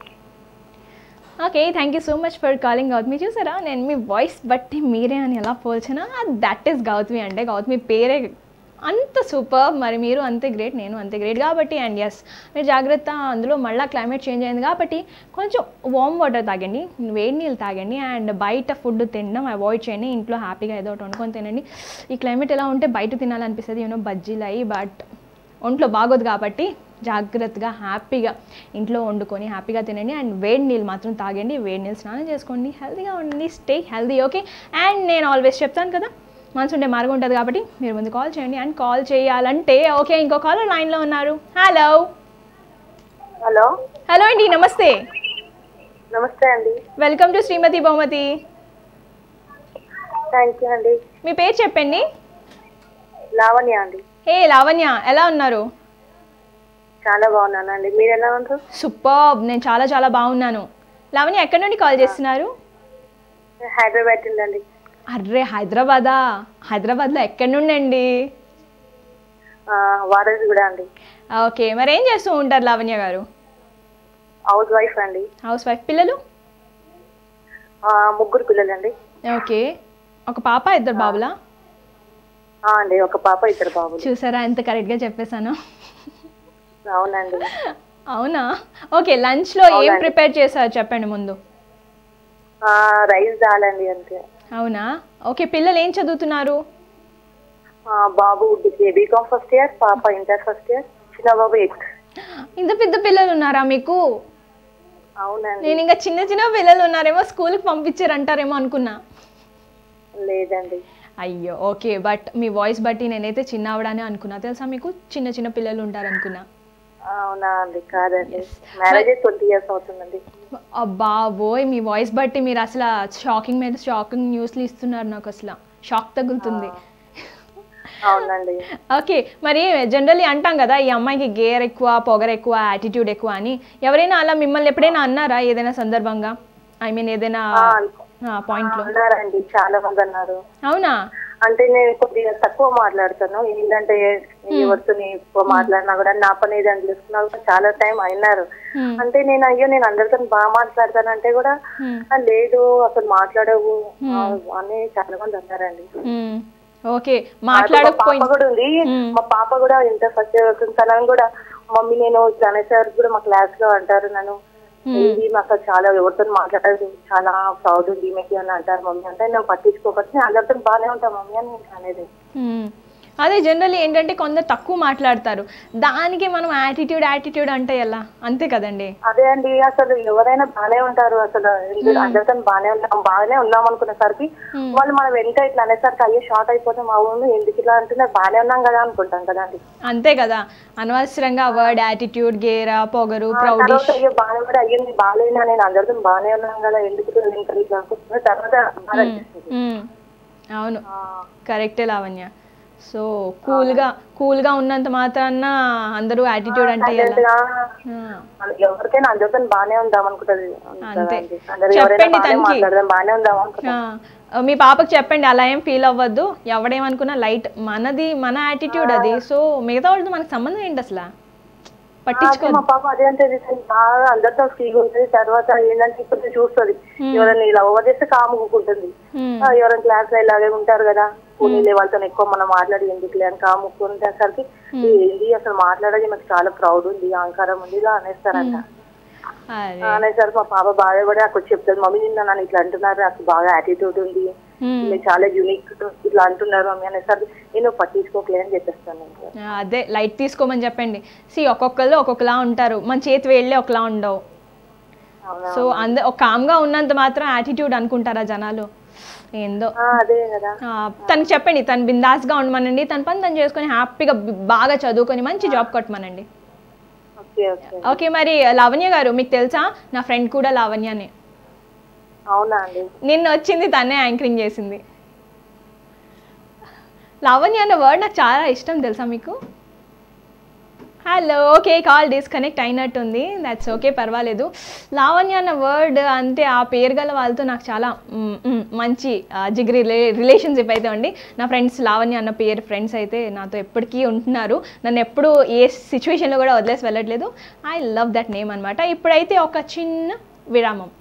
okay thank you so much for calling Gautami చూసారా నేను మీ వాయిస్ బట్టి మీరే అని ఎలా పోల్చినా దట్ ఈస్ గౌతమి అంటే గౌతమి పేరే అంత సూపర్ మరి మీరు అంతే గ్రేట్ నేను అంతే గ్రేట్ కాబట్టి అండ్ ఎస్ మీరు జాగ్రత్త అందులో మళ్ళీ క్లైమేట్ చేంజ్ అయింది కాబట్టి కొంచెం వామ్ వాటర్ తాగండి వేడి నీళ్ళు తాగండి అండ్ బయట ఫుడ్ తినడం అవాయిడ్ చేయండి ఇంట్లో హ్యాపీగా ఏదో ఒకటి వండుకొని తినండి ఈ క్లైమేట్ ఎలా ఉంటే బయట తినాలనిపిస్తుంది యూనో బజ్జీలు అయ్యి బట్ ఒంట్లో బాగోదు కాబట్టి జాగ్రత్తగా హ్యాపీగా ఇంట్లో వండుకొని హ్యాపీగా తినండి అండ్ వేడి నీళ్ళు మాత్రం తాగండి వేడి నీళ్ళు స్నానం చేసుకోండి హెల్తీగా ఉండండి స్టే హెల్తీ ఓకే అండ్ నేను ఆల్వేస్ చెప్తాను కదా మనసు ఉండే మార్గం ఉంటుంది కాబట్టి మీరు ముందు కాల్ చేయండి అండ్ కాల్ చేయాలంటే ఓకే ఇంకో కాలర్ లైన్లో ఉన్నారు హలో హలో హలో అండి నమస్తే నమస్తే అండి వెల్కమ్ టు శ్రీమతి బహుమతి థ్యాంక్ యూ అండి మీ పేరు చెప్పండి లావణ్య అండి హే లావణ్య ఎలా ఉన్నారు చాలా బాగున్నానండి మీరు ఎలా ఉన్నారు సూపర్ నేను చాలా చాలా బాగున్నాను లావణ్య ఎక్కడి నుండి కాల్ చేస్తున్నారు హైదరాబాద్ ఉందండి అర్రే హైదరాబాదా హైదరాబాద్లో ఎక్కడి నుండి అండి వారధి కూడా అండి ఓకే మరి ఏం చేస్తూ ఉంటారు లావణ్య గారు హౌస్ వైఫ్ అండి హౌస్ వైఫ్ పిల్లలు ఆ, ముగ్గురు పిల్లలండి ఓకే ఒక పాప ఇద్దరు బాబులా ఆ, అండి ఒక పాప ఇద్దరు బాబులు చూసారా ఎంత కరెక్ట్గా చెప్పేశాను అవునండి అవునా ఓకే లంచ్లో ఏం ప్రిపేర్ చేశారు చెప్పండి ముందు ఆ, రైస్ దాలండి అంతే అవునా ఓకే పిల్లలు ఏం చదువుతున్నారు ఆ, బాబు బీకామ్ ఫస్ట్ ఇయర్ పాప ఇంటర్ ఫస్ట్ ఇయర్ చిన్న బాబు ఎయిత్ ఇంత పెద్ద పిల్లలు ఉన్నారా మీకు అవునండి నేను ఇంకా చిన్న చిన్న పిల్లలు ఉన్నారేమో స్కూల్కి పంపించారు అంటారేమో అనుకున్నా లేదండి అయ్యో ఓకే బట్ మీ వాయిస్ బట్టి నేనైతే చిన్న ఆవిడనే అనుకున్నా తెలుసా మీకు చిన్న చిన్న పిల్లలు ఉంటారు అనుకున్నా అవునా అండి కాదండి మ్యారేజ్ ట్వంటీ ఇయర్స్ అవుతుందండి బాబోయ్ మీ వాయిస్ బట్టి మీరు అసలు షాకింగ్ మీద షాకింగ్ న్యూస్లు ఇస్తున్నారు నాకు అసలు షాక్ తగులుతుంది అవునండి ఓకే మరి జనరల్లీ అంటాం కదా ఈ అమ్మాయికి గేర్ ఎక్కువ పొగర్ ఎక్కువ యాటిట్యూడ్ ఎక్కువ అని ఎవరైనా అలా మిమ్మల్ని ఎప్పుడైనా అన్నారా ఏదైనా సందర్భంగా ఐ మీన్ ఏదైనా పాయింట్లో అన్నారండి చాలా మంది అన్నారు అవునా అంటే నేను కొద్దిగా తక్కువ మాట్లాడతాను ఏంటంటే ఎవరితో ఎక్కువ మాట్లాడినా కూడా నా పని ఏదని తెలుసుకున్నా కూడా చాలా టైం అయినారు Hmm. అంటే నేను అయ్యో నేను అందరితో బాగా మాట్లాడతానంటే కూడా Hmm. "ఆ, లేదు అసలు మాట్లాడవు ఆ, అని చాలా మంది అన్నారండి మ్మ్. ఓకే మా పాప మాట్లాడకపోయింది కూడా ఉంది మా పాప కూడా ఇంటర్ ఫస్ట్ ఇయర్ వస్తుంది తనని కూడా మమ్మీ నేను ఇట్లా అనేసరికి కూడా మా క్లాస్ లో అంటారు నన్ను ఇది మాకు చాలా ఎవరితో మాట్లాడదు చాలా ప్రౌడ్ ఉంది ఈమెకి అని అంటారు మమ్మీ అంటే నేను పట్టించుకోకపోతే నేను అందరితో బాగానే ఉంటాను మమ్మీ అని నేను అనేది మ్మ్. అదే జనరల్లీ ఏంటంటే కొందరు తక్కువ మాట్లాడతారు దానికి మనం యాటిట్యూడ్ యాటిట్యూడ్ అంటే ఎలా అంతే కదండి అదే అండి అసలు ఎవరైనా బాగానే ఉంటారు అసలు ఎందుకు అందరితో బాగానే ఉన్నాం బాగానే ఉన్నాం అనుకునేసరికి వాళ్ళు మనం వెంట ఇట్లా అనేసరికి అయ్యో షార్ట్ అయిపోతే మా ఊళ్ళు ఎందుకు ఇట్లా అంటున్నారు బాగానే ఉన్నాం కదా అనుకుంటాం కదా అండి అంతే కదా అనవసరంగా వర్డ్ యాటిట్యూడ్ గేరా పొగరు ప్రౌడిష్ తర్వాత అయ్యో బాగా కూడా అయ్యింది బాగాలేనా నేను అందరితో బాగానే ఉన్నాను కదా ఎందుకు ఇట్లా ఇంకా ఇట్లా అనుకుంటున్నా తర్వాత బాధ అనిపిస్తుంది. మ్మ్. అవును ఆ, కరెక్టే లావణ్య సో కూల్గా కూల్గా ఉన్నంత మాత్రాన అందరూ యాటిట్యూడ్ అంటే ఎలా silent గా ఆ, ఎవరికైనా అందరితో బాగానే ఉందాం అనుకుంటది అంతే. అందరు ఎవరైనా చెప్పండి బాగానే తనకి. మాట్లాడదాం బాగానే ఉందాం అనుకుంటా ఆ, మీ పాపకి చెప్పండి అలా ఏం ఫీల్ అవ్వద్దు ఎవడేమనుకున్నా లైట్ మనది మన యాటిట్యూడ్ అది సో మిగతా వాళ్ళతో మనకు సంబంధం ఏంటి అసలు పట్టించుకో మా పాప అదే అంటే బాగా అందరితో ఫ్రీగా ఉంటుంది తర్వాత ఏంటంటే ఇప్పుడు చూస్తుంది ఎవరైనా ఇలా ఓవర్ చేస్తే కాము కూకుంటుంది Hmm. ఆ, ఎవరైనా క్లాస్ లో ఇలాగే ఉంటారు కదా పోనీలే వాళ్ళతో ఎక్కువ మనం మాట్లాడి ఎందుకులే అని కాముకుంటేసరికి ఏంది అసలు మాట్లాడేది మాకు చాలా ప్రౌడ్ ఉంది అహంకారం ఉంది ఇలా అనేస్తారంట అరే అనేసరికి మా పాప బాగా కూడా అక్కడ చెప్తుంది మమ్మీ నిన్న నన్ను ఇట్లా అంటున్నారు నాకు బాగా యాటిట్యూడ్ ఉంది Hmm. మీరు చాలా యూనిక్ ఇట్లా అంటున్నారు మమ్మీ అనేసరికి నేను పట్టించుకోకలే అని చెప్పేస్తాను ఇంకా. ఆ, అదే లైట్ తీసుకోమని చెప్పండి సి ఒక్కొక్కళ్ళు ఒక్కొక్కలా ఉంటారు మన చేతి వేళ్ళే ఒకలా ఉండవు అవునా సో అంద ఒక కామ్గా ఉన్నంత మాత్రం యాటిట్యూడ్ అనుకుంటారా జనాలు ఏందో ఆ, అదే కదా ఆ, తనకి చెప్పండి తను బిందాస్గా ఉండమనండి తన పని తను చేసుకొని హ్యాపీగా బి- బాగా చదువుకొని మంచి జాబ్ కొట్టమనండి ఓకే ఓకే ఓకే మరి లావణ్య గారు మీకు తెలుసా నా ఫ్రెండ్ కూడా లావణ్యనే అవునా అండి నిన్న వచ్చింది తనే యాంకరింగ్ చేసింది లావణ్య అన్న వర్డ్ నాకు చాలా ఇష్టం తెలుసా మీకు హలో ఓకే కాల్ డిస్కనెక్ట్ అయినట్టుంది దట్స్ ఓకే పర్వాలేదు లావణ్య అన్న వర్డ్ అంతే ఆ పేరు గల వాళ్ళతో నాకు చాలా మ్, మ్, మంచి ఆ, జిగిరి రిలేషన్షిప్ అయితే ఉంది నా ఫ్రెండ్స్ లావణ్య అన్న పేరు ఫ్రెండ్స్ అయితే నాతో ఎప్పటికీ ఉంటున్నారు నన్ను ఎప్పుడు ఏ సిచ్యువేషన్లో కూడా వదిలేసి వెళ్ళట్లేదు ఐ లవ్ దట్ నేమ్ అనమాట ఇప్పుడైతే ఒక చిన్న విరామం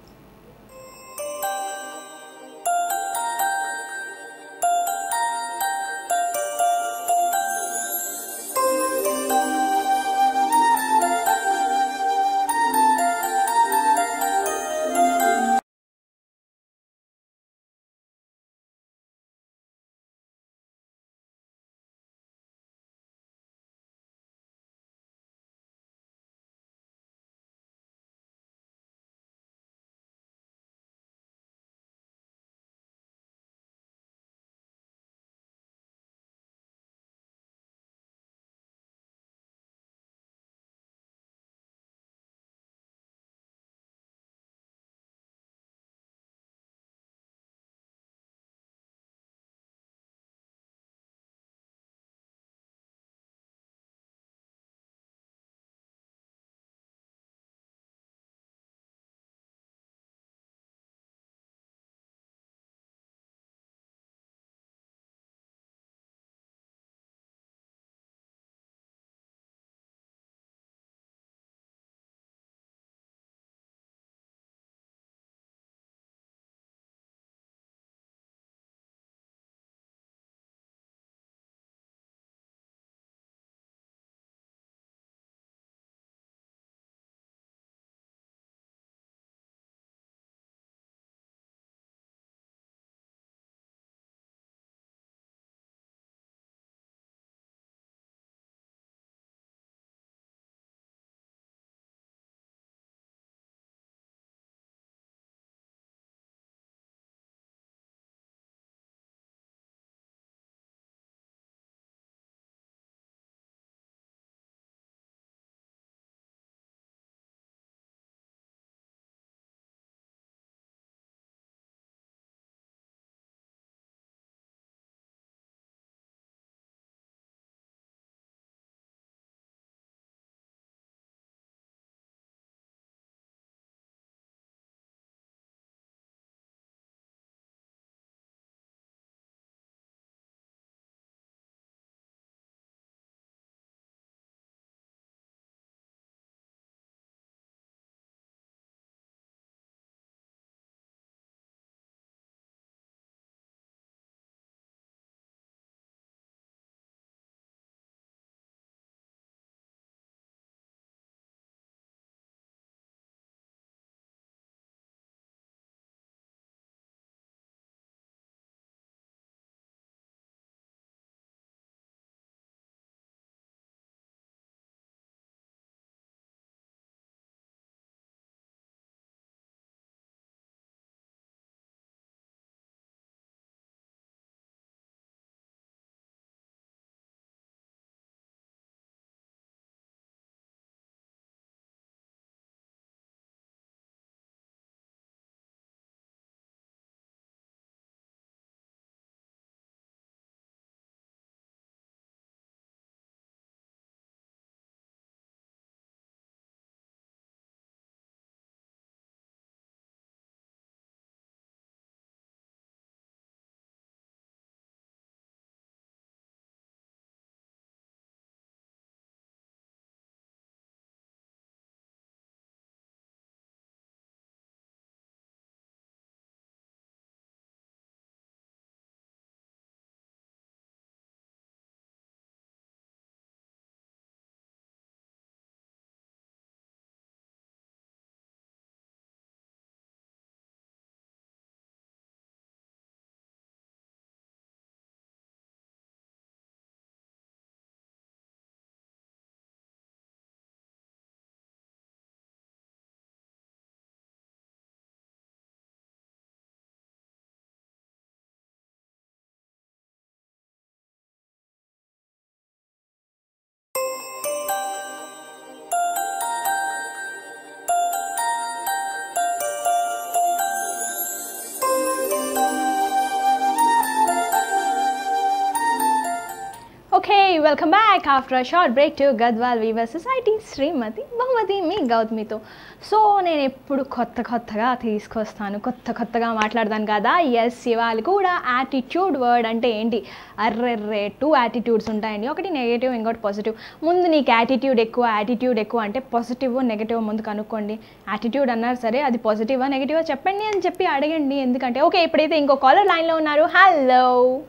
welcome back after a short break to Gadwal weaver society శ్రీమతి బహుమతి మీ గౌతమితో సో నేను ఎప్పుడు కొత్త కొత్తగా తీసుకొస్తాను కొత్త కొత్తగా మాట్లాడతాను కదా ఎస్ ఇవాళ కూడా యాటిట్యూడ్ వర్డ్ అంటే ఏంటి అర్రెర్రే టూ యాటిట్యూడ్స్ ఉంటాయండి ఒకటి నెగిటివ్ ఇంకోటి పాజిటివ్ ముందు నీకు యాటిట్యూడ్ ఎక్కువ యాటిట్యూడ్ ఎక్కువ అంటే పాజిటివ్ నెగిటివ్ ముందు కనుక్కోండి యాటిట్యూడ్ అన్నారు సరే అది పాజిటివా నెగిటివా చెప్పండి అని చెప్పి అడగండి ఎందుకంటే ఓకే ఇప్పుడైతే ఇంకో కాలర్ లైన్లో ఉన్నారు హలో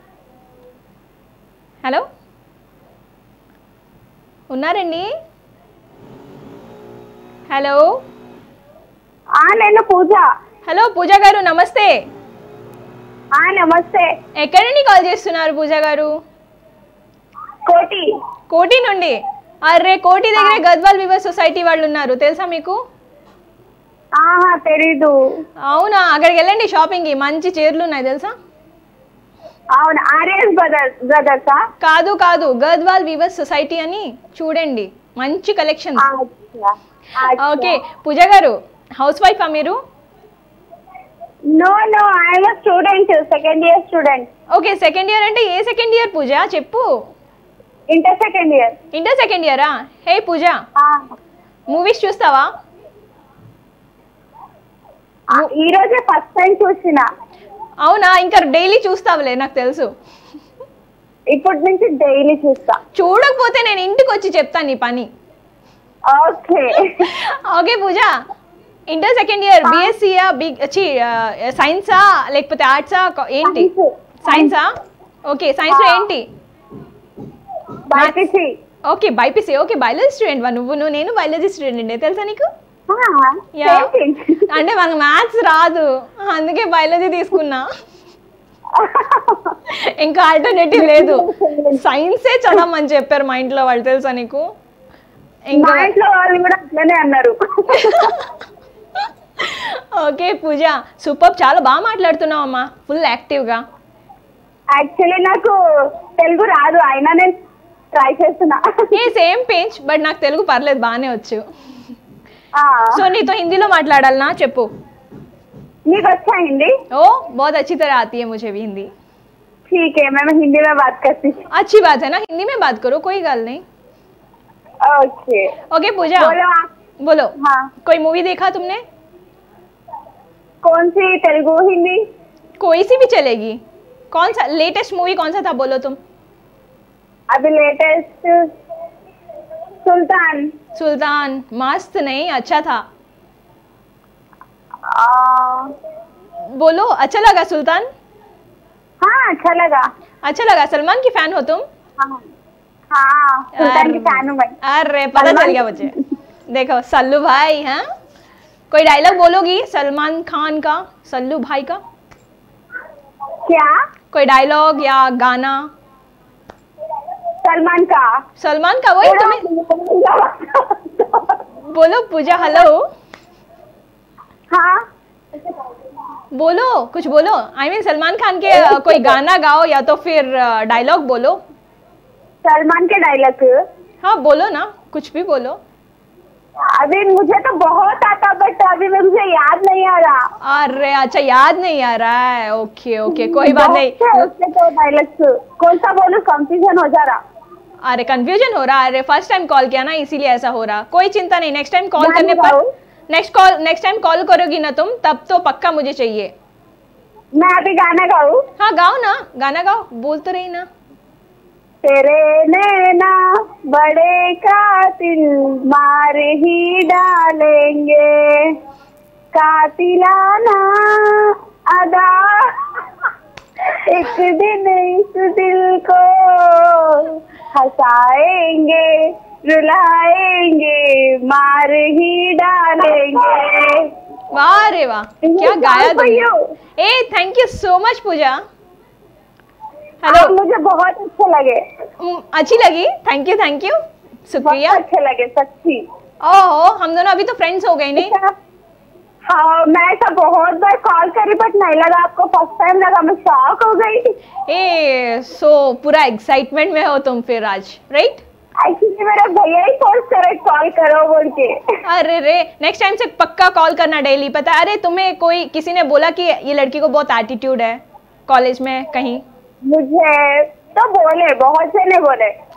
హలో ఉన్నారండి హలో ఆ నేను పూజ హలో పూజ గారు నమస్తే ఆ నమస్తే ఎక్కడి నుండి కాల్ చేస్తున్నారు పూజ గారు కోటి కోటి నుండి అరే కోటి దగ్గర గద్వాల్ వివర్ సొసైటీ వాళ్ళు ఉన్నారు తెలుసా మీకు ఆహా తెలీదు అవునా అక్కడికి వెళ్ళండి షాపింగ్కి మంచి చీరలు ఉన్నాయి తెలుసా అవును ఆర్ఎస్ బ్రదర్స్ బ్రదర్సా కాదు కాదు గద్వాల్ వివర్ సొసైటీ అని చూడండి మంచి కలెక్షన్ ఓకే పూజ గారు హౌస్ వైఫా మీరు no no I'm student second year student okay second year అంటే ఏ సెకండ్ ఇయర్ పూజ చెప్పు inter second year inter second ఇయరా హే పూజ మూవీస్ చూస్తావా ఈ రోజే ఫస్ట్ టైం చూసిన అవునా ఇంకా డైలీ చూస్తావులే నాకు తెలుసు ఇప్పటి నుంచి డైలీ చూస్తా చూడకపోతే నేను ఇంటికి వచ్చి చెప్తాను నీ పని okay okay Pooja inter second year బీఎస్సీయా బి చి సైన్సా లేకపోతే ఆర్ట్సా ఏంటి సైన్సా ఓకే సైన్స్లో ఏంటి BiPC okay BiPC okay biology student వా నువ్వు నువ్వు నేను బయాలజీ స్టూడెంట్ తెలుసా నీకు Yeah. అంటే మనకు మ్యాథ్స్ రాదు అందుకే బయాలజీ తీసుకున్నా ఇంకా ఆల్టర్నేటివ్ లేదు సైన్సే చదవమని చెప్పారు మా ఇంట్లో వాళ్ళు తెలుసా నీకు మా ఇంకా ఇంట్లో వాళ్ళు కూడా అట్లనే అన్నారు ఓకే పూజ సూపర్ చాలా బాగా మాట్లాడుతున్నావు అమ్మా ఫుల్ యాక్టివ్గా యాక్చువల్లీ నాకు తెలుగు రాదు అయినా నేను ట్రై చేస్తున్నా ఏ సేమ్ పేజ్ బట్ నాకు తెలుగు పర్లేదు బాగానే వచ్చు ఆ, సో నీతో హిందీలో మాట్లాడాలనా చెప్పు మీకు వచ్చా హింदी ओ बहुत अच्छी तरह आती है मुझे भी हिंदी ठीक है मैं मैं हिंदी में बात करती हूँ अच्छी बात है ना हिंदी में बात करो कोई गल नहीं ओके ओके पूजा बोलो आप बोलो हाँ कोई मूवी देखा तुमने कौन सी तेलुगु हिंदी कोई सी भी चलेगी कौन सा लेटेस्ट मूवी कौन सा था बोलो तुम अभी लेटेस्ट सुल्तान सुल्तान मस्त नहीं अच्छा था आ, बोलो अच्छा लगा सुल्तान हाँ अच्छा लगा अच्छा लगा सलमान की फैन हो तुम हाँ हाँ सुल्तान की फैन हूँ मैं अरे पता चल गया मुझे देखो सल्लू भाई हाँ कोई डायलॉग बोलोगी सलमान खान का सल्लू भाई का क्या कोई डायलॉग या गाना सलमान का सलमान का वही तुम्हें बोलो पूजा हेलो हाँ बोलो कुछ बोलो आई मीन सलमान खान के अ, कोई गाना गाओ या तो फिर डायलॉग बोलो सलमान के डायलॉग हाँ बोलो ना कुछ भी बोलो अभी मुझे तो बहुत आता बट अभी मुझे याद नहीं आ रहा अरे अच्छा याद नहीं आ रहा है ओके ओके कोई बात नहीं बहुत है उसके तो डायलॉग्स कौन सा बोलूं कंफ्यूजन हो जा रहा अरे कंफ्यूजन हो रहा है अरे फर्स्ट टाइम कॉल किया ना इसीलिए ऐसा हो रहा कोई चिंता नहीं नेक्स्ट टाइम कॉल गाना करने पर गाओ। Next call next time call करोगी ना तुम तब तो पक्का मुझे चाहिए मैं अभी गाना गाऊं हाँ गाओ ना गाना गाओ बोल तो रही ना तेरे नैना बड़े कातिल मार ही डालेंगे कातिलाना अदा एक दिन इस दिल को हंसाएंगे रुलाएंगे मार ही डालेंगे वाह रे वाह क्या Song गाया for तुमने you. ए thank you so much Pooja आप हेलो मुझे बहुत अच्छे लगे हम्म, अच्छी लगी थैंक यू थैंक यू बहुत शुक्रिया अच्छे लगे सच्ची ओहो हम दोनों अभी तो फ्रेंड्स हो गए नहीं हाँ मैं ऐसा बहुत बार कॉल करी बट नहीं लगा आपको फर्स्ट टाइम लगा मैं शॉक हो गई ए सो पूरा एक्साइटमेंट में हो तुम फिर आज राइट एक्चुअली मेरा भैया ही फोर्स करे कॉल करो बोल के अरे रे नेक्स्ट टाइम से पक्का कॉल करना डेली पता है अरे तुम्हें कोई किसी ने बोला कि ये लड़की को बहुत एटीट्यूड है कॉलेज में कहीं मुझे तो बोले बहुत से ने बोले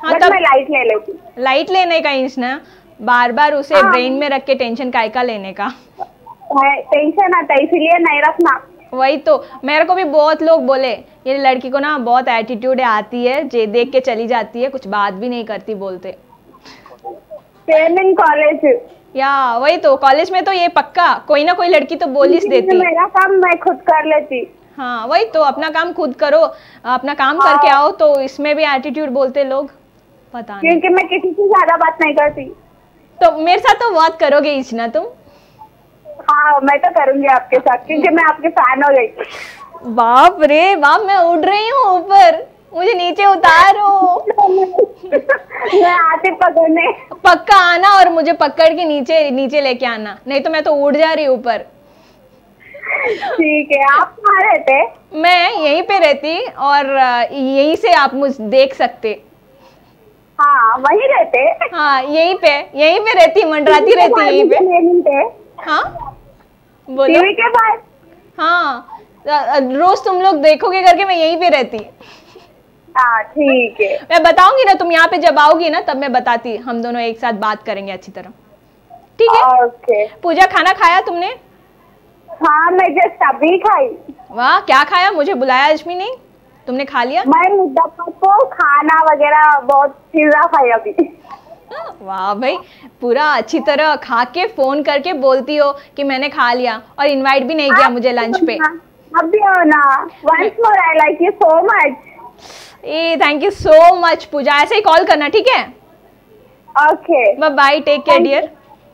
हाँ, बट तब- मैं लाइट ले लेती लाइट लेने का इंचना बार बार उसे ब्रेन में रख के टेंशन काय का लेने का टेंशन आता है इसीलिए नहीं रखना वही तो मेरे को भी बहुत लोग बोले ये लड़की को ना बहुत एटीट्यूड आती है जे देख के चली जाती है कुछ बात भी नहीं करती बोलते सेम इन कॉलेज या वही तो कॉलेज में तो ये पक्का कोई ना कोई लड़की तो बोल ही देती है मेरा काम मैं खुद कर लेती हाँ वही तो अपना काम खुद करो अपना काम करके आओ तो इसमें भी एटीट्यूड बोलते लोग पता नहीं क्योंकि मैं किसी से ज्यादा बात नहीं करती तो मेरे साथ तो बात करोगे इचना तुम हाँ मैं तो करूंगी आपके साथ क्योंकि मैं आपके फैन हो गई बाप रे बाप मैं उड़ रही हूँ ऊपर मुझे नीचे उतारो मैं आती पकड़ने पक्का आना और मुझे पकड़ के नीचे नीचे लेके आना नहीं तो मैं तो उड़ जा रही हूँ ऊपर ठीक है आप कहाँ रहते मैं यहीं पे रहती और अ, यहीं से आप मुझे देख सकते हाँ वहीं रहते हाँ यहीं पे यहीं पे रहती मंडराती रहती यहीं पे ट्रेनिंग पे हाँ बोलो टीवी के पास हाँ अ, अ, रोज तुम लोग देखोगे करके मैं यहीं पे रहती हाँ ठीक है मैं बताऊंगी ना तुम यहाँ पे जब आओगी ना तब मैं बताती हम दोनों एक साथ बात करेंगे अच्छी तरह ठीक है ओके पूजा खाना खाया तुमने हाँ मैं जस्ट अभी खाई वाह क्या खाया मुझे बुलाया अजमी नहीं तुमने खा लिया मैं मुद्दा को खाना वगैरह बहुत चीजा खाई अभी वाह भाई पूरा अच्छी तरह खा के फोन करके बोलती हो कि मैंने खा लिया और इनवाइट भी नहीं किया मुझे लंच पे अब भी हो ना once more I like you so much ए thank you so much Pooja ऐसे ही कॉल करना ठीक है okay bye take care dear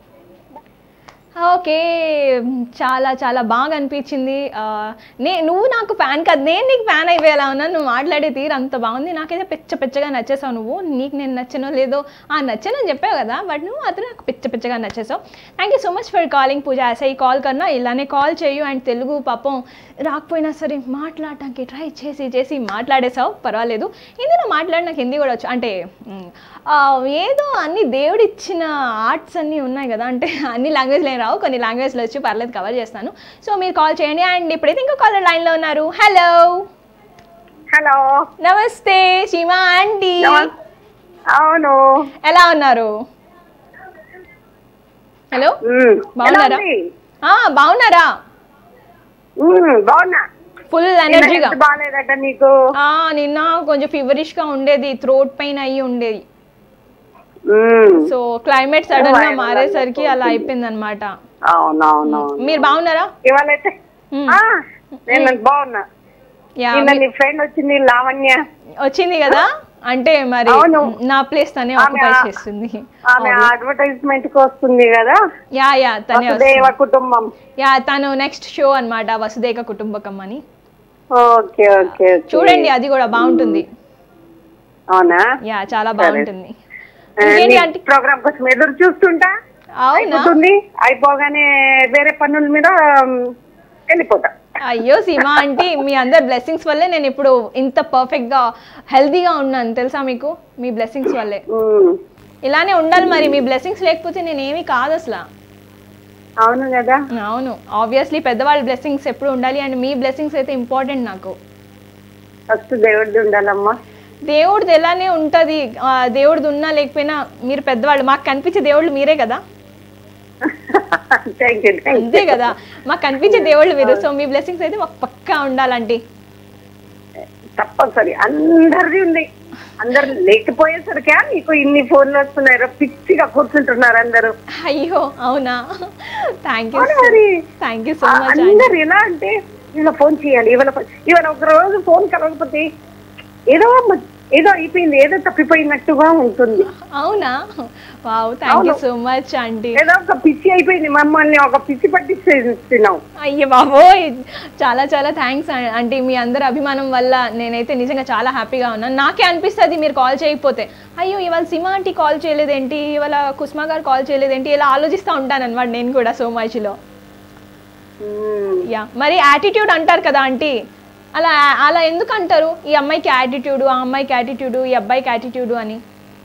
okay చాలా చాలా బాగా అనిపించింది ఆ, నే నువ్వు నాకు ఫ్యాన్ కదా నేను నీకు ఫ్యాన్ అయిపోయేలా ఉన్నా నువ్వు మాట్లాడే తీరు అంత బాగుంది నాకైతే పిచ్చ పిచ్చగా నచ్చేసావు నువ్వు నీకు నేను నచ్చనో లేదో ఆ నచ్చనని చెప్పావు కదా బట్ నువ్వు మాత్రం నాకు పిచ్చ పిచ్చగా నచ్చేసావు thank you so much for calling Pooja యాస ఈ కాల్ కన్నా ఇలానే కాల్ చేయు అండ్ తెలుగు పాపం రాకపోయినా సరే మాట్లాడటానికి ట్రై చేసి చేసి మాట్లాడేసావు పర్వాలేదు హిందీలో మాట్లాడి నాకు హిందీ కూడా వచ్చు అంటే మ్, ఆ, ఏదో అన్ని దేవుడు ఇచ్చిన ఆర్ట్స్ అన్నీ ఉన్నాయి కదా అంటే అన్ని లాంగ్వేజ్లు ఏం రావు కొన్ని లాంగ్వేజ్లో వచ్చి పర్లేదు కవర్ చేస్తాను సో మీరు కాల్ చేయండి అండ్ ఇప్పుడైతే ఇంకో కాలర్ లైన్లో ఉన్నారు హలో హలో నమస్తే సీమా ఆంటీ అవును ఎలా ఉన్నారు హలో మ్మ్. బాగున్నారా? ఎలా ఉంది? ఆ, బాగున్నారా మ్మ్, బాగున్నా ఫుల్ నిన్న ఎనర్జీగా health బాగాలేదట నీకు ఆ, నిన్న కొంచెం ఫీవరిష్గా ఉండేది థ్రోట్ పెయిన్ అయ్యి ఉండేది మ్మ్. సో క్లైమేట్ సడన్ గా viral మారేసరికి అలా అయిపోయింది అనమాట అవునవునవును మీరు బాగున్నారా ఇవాళ అయితే మ్మ్. ఆ, నేను బాగున్నా యా నిన్న మీ- నీ ఫ్రెండ్ వచ్చింది లావణ్య వచ్చింది కదా అంటే మరి అవును. నా ప్లేస్ తనే ఆమె ఆక్యుపై ఆ- చేస్తుంది ఆమె అడ్వర్టైజ్మెంట్ కి వస్తుంది కదా యా యా తనే వసుదేవ వస్తుంది. కుటుంబం యా తను నెక్స్ట్ షో అన్నమాట వసుదేక కుటుంబకం అని ఓకే ఓకే ఓకే. చూడండి అది కూడా బాగుంటుంది అవునా యా చాలా సరే. బాగుంటుంది ఆ, ఇంకేంటి నీ ఆంటీ ప్రోగ్రామ్ కోసం ఎదురు చూస్తుంటా అవునా అయిపోతుంది అయిపోగానే వేరే పనుల మీద ఉమ్, వెళ్ళిపోతా అయ్యో సీమా ఆంటీ మీ అందరి బ్లెస్సింగ్స్ వల్లే నేను ఇప్పుడు ఇంత పర్ఫెక్ట్ గా హెల్తీగా ఉన్నాను తెలుసా మీకు మీ బ్లెస్సింగ్స్ వల్లే ఉమ్, ఇలానే ఉండాలి మరి మీ బ్లెస్సింగ్స్ లేకపోతే నేను ఏమీ కాదు అసలు అవును కదా అవును ఆబ్వియస్లీ పెద్దవాళ్ళ బ్లెస్సింగ్స్ ఎప్పుడు ఉండాలి అండ్ మీ బ్లెస్సింగ్స్ అయితే ఇంపార్టెంట్ నాకు ఫస్ట్ దేవుడిది ఉండాలమ్మా దేవుడిది ఎలానే ఉంటుంది దేవుడిది ఉన్నా లేకపోయినా మీరు పెద్దవాళ్ళు మాకు కనిపించే దేవుళ్ళు మీరే కదా థ్యాంక్ యూ థ్యాంక్ అంతే కదా మాకు కనిపించే దేవుళ్ళు మీరు సో మీ బ్లెస్సింగ్స్ అయితే మాకు పక్కా ఉండాలండి తప్పనిసరి అందరిది ఉంది అందరు లేకపోయేసరికా నీకు ఇన్ని ఫోన్లు వస్తున్నాయి పిచ్చిగా కూర్చుంటున్నారు అందరూ అయ్యో అవునా థ్యాంక్ యూ అవును మరి థ్యాంక్ యూ సో ఆ, మచ్ అందరు ఎలా అంటే ఇవాళ ఫోన్ చేయాలి ఇవాళ ఫోన్- ఇవాళ ఒక రోజు ఫోన్ కలగకపోతే ఏదో మ- ఏదో అయిపోయింది ఏదో తప్పిపోయినట్టుగా ఉంటుంది అవునా wow thank you so much aunty ఏదో ఒక పిచ్చి అయిపోయింది మమ్మల్ని ఒక పిచ్చి పట్టిస్తున్నావు అయ్యో బాబోయ్ చాలా చాలా థ్యాంక్స్ అంటే మీ అందరి అభిమానం వల్ల నేనైతే నిజంగా చాలా హ్యాపీగా ఉన్నాను నాకే అనిపిస్తుంది మీరు కాల్ చేయకపోతే అయ్యో ఇవాళ సిమా ఆంటీ కాల్ చేయలేదేంటి ఇవాళ కుస్మా గారు కాల్ చేయలేదేంటి ఇలా ఆలోచిస్తూ ఉంటాను అనమాట నేను కూడా సో మచ్లో యా మరి యాటిట్యూడ్ అంటారు కదా ఆంటీ అలా అలా ఎందుకు అంటారు ఈ అమ్మాయికి యాటిట్యూడ్ ఆ అమ్మాయికి యాటిట్యూడ్ ఈ అబ్బాయికి యాటిట్యూడ్ అని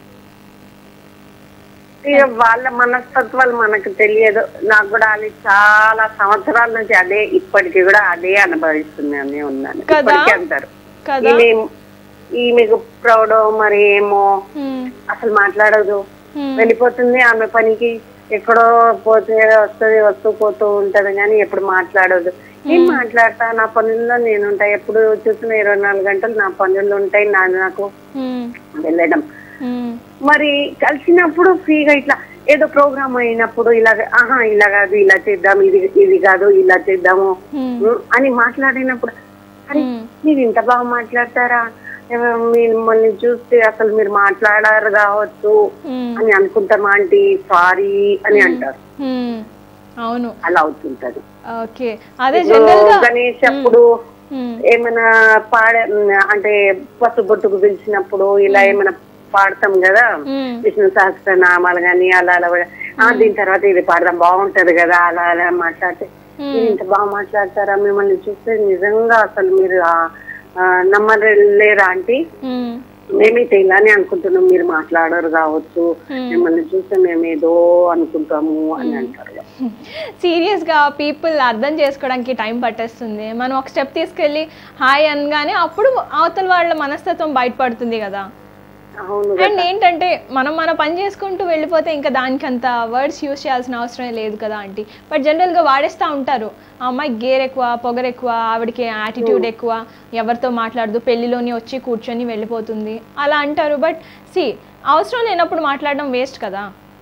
ఇక వాళ్ళ మనస్తత్వాలు మనకు తెలియదు నాకు కూడా అది చాలా సంవత్సరాల నుంచి అదే ఇప్పటికి కూడా అదే అనుభవిస్తున్నానే ఉన్నాను కదా? ఇప్పటికీ అంటారు కదా ఈమె ఈమెకు ప్రౌడ్ మరి ఏమో మ్మ్. అసలు మాట్లాడదు మ్మ్. వెళ్ళిపోతుంది ఆమె పనికి ఎక్కడో పోతే వస్తుంది వస్తూ పోతూ ఉంటది కానీ ఎప్పుడు మాట్లాడదు ఏం మాట్లాడతా నా పనుల్లో నేను ఉంటా ఎప్పుడు చూసిన ఇరవై నాలుగు గంటలు నా పనులు ఉంటాయి నా నాకు మ్మ్. వెళ్ళడం మ్మ్. మరి కలిసినప్పుడు ఫ్రీగా ఇట్లా ఏదో ప్రోగ్రామ్ అయినప్పుడు ఇలాగ ఆహా ఇలా కాదు ఇలా చేద్దాం ఇది ఇది కాదు ఇలా చేద్దాము మ్మ్. ఉమ్, అని మాట్లాడినప్పుడు అరే మ్మ్. మీరు ఇంత బాగా మాట్లాడతారా ఏమో మిమ్మల్ని చూస్తే అసలు మీరు మాట్లాడారు కావచ్చు మ్మ్. అని అనుకుంటామా ఆంటీ సారీ అని అంటారు మ్మ్. అవును అలా అవుతుంటది ఓకే అదే ఇప్పుడు జనరల్ గా గణేష్ అప్పుడు మ్మ్. ఏమైనా పాడ అంటే పసుబొట్టుకు పిలిచినప్పుడు ఇలా ఏమైనా పాడతాం కదా మ్మ్. విష్ణు సహస్రనామాలు కానీ అలా అలా ఆ, దీని తర్వాత ఇది పాడదాం బాగుంటది కదా అలా అలా మాట్లాడితే మీరు ఇంత బాగా మాట్లాడతారా మిమ్మల్ని చూస్తే నిజంగా అసలు మీరు ఆ, ఆ, నమ్మలేరా ఆంటీ మ్మ్. మేమైతే ఇలానే అనుకుంటున్నాం మీరు మాట్లాడరు కావచ్చు Hmm. మిమ్మల్ని చూస్తే మేము ఏదో అనుకుంటాము అని అంటారు సీరియస్గా పీపుల్ అర్థం చేసుకోవడానికి టైం పట్టేస్తుంది మనం ఒక స్టెప్ తీసుకెళ్ళి హాయ్ అనగానే అప్పుడు అవతల వాళ్ళ మనస్తత్వం బయటపడుతుంది కదా అవును అండ్ ఏంటంటే మనం మన పని చేసుకుంటూ వెళ్ళిపోతే ఇంకా దానికి అంత వర్డ్స్ యూస్ చేయాల్సిన అవసరం లేదు కదా ఆంటీ బట్ జనరల్గా వాడేస్తూ ఉంటారు ఆ అమ్మాయి గేర్ ఎక్కువ పొగరు ఎక్కువ ఆవిడకి యాటిట్యూడ్ ఎక్కువ ఎవరితో మాట్లాడదు పెళ్లిలోని వచ్చి కూర్చొని వెళ్ళిపోతుంది అలా అంటారు బట్ సి అవసరం లేనప్పుడు మాట్లాడడం వేస్ట్ కదా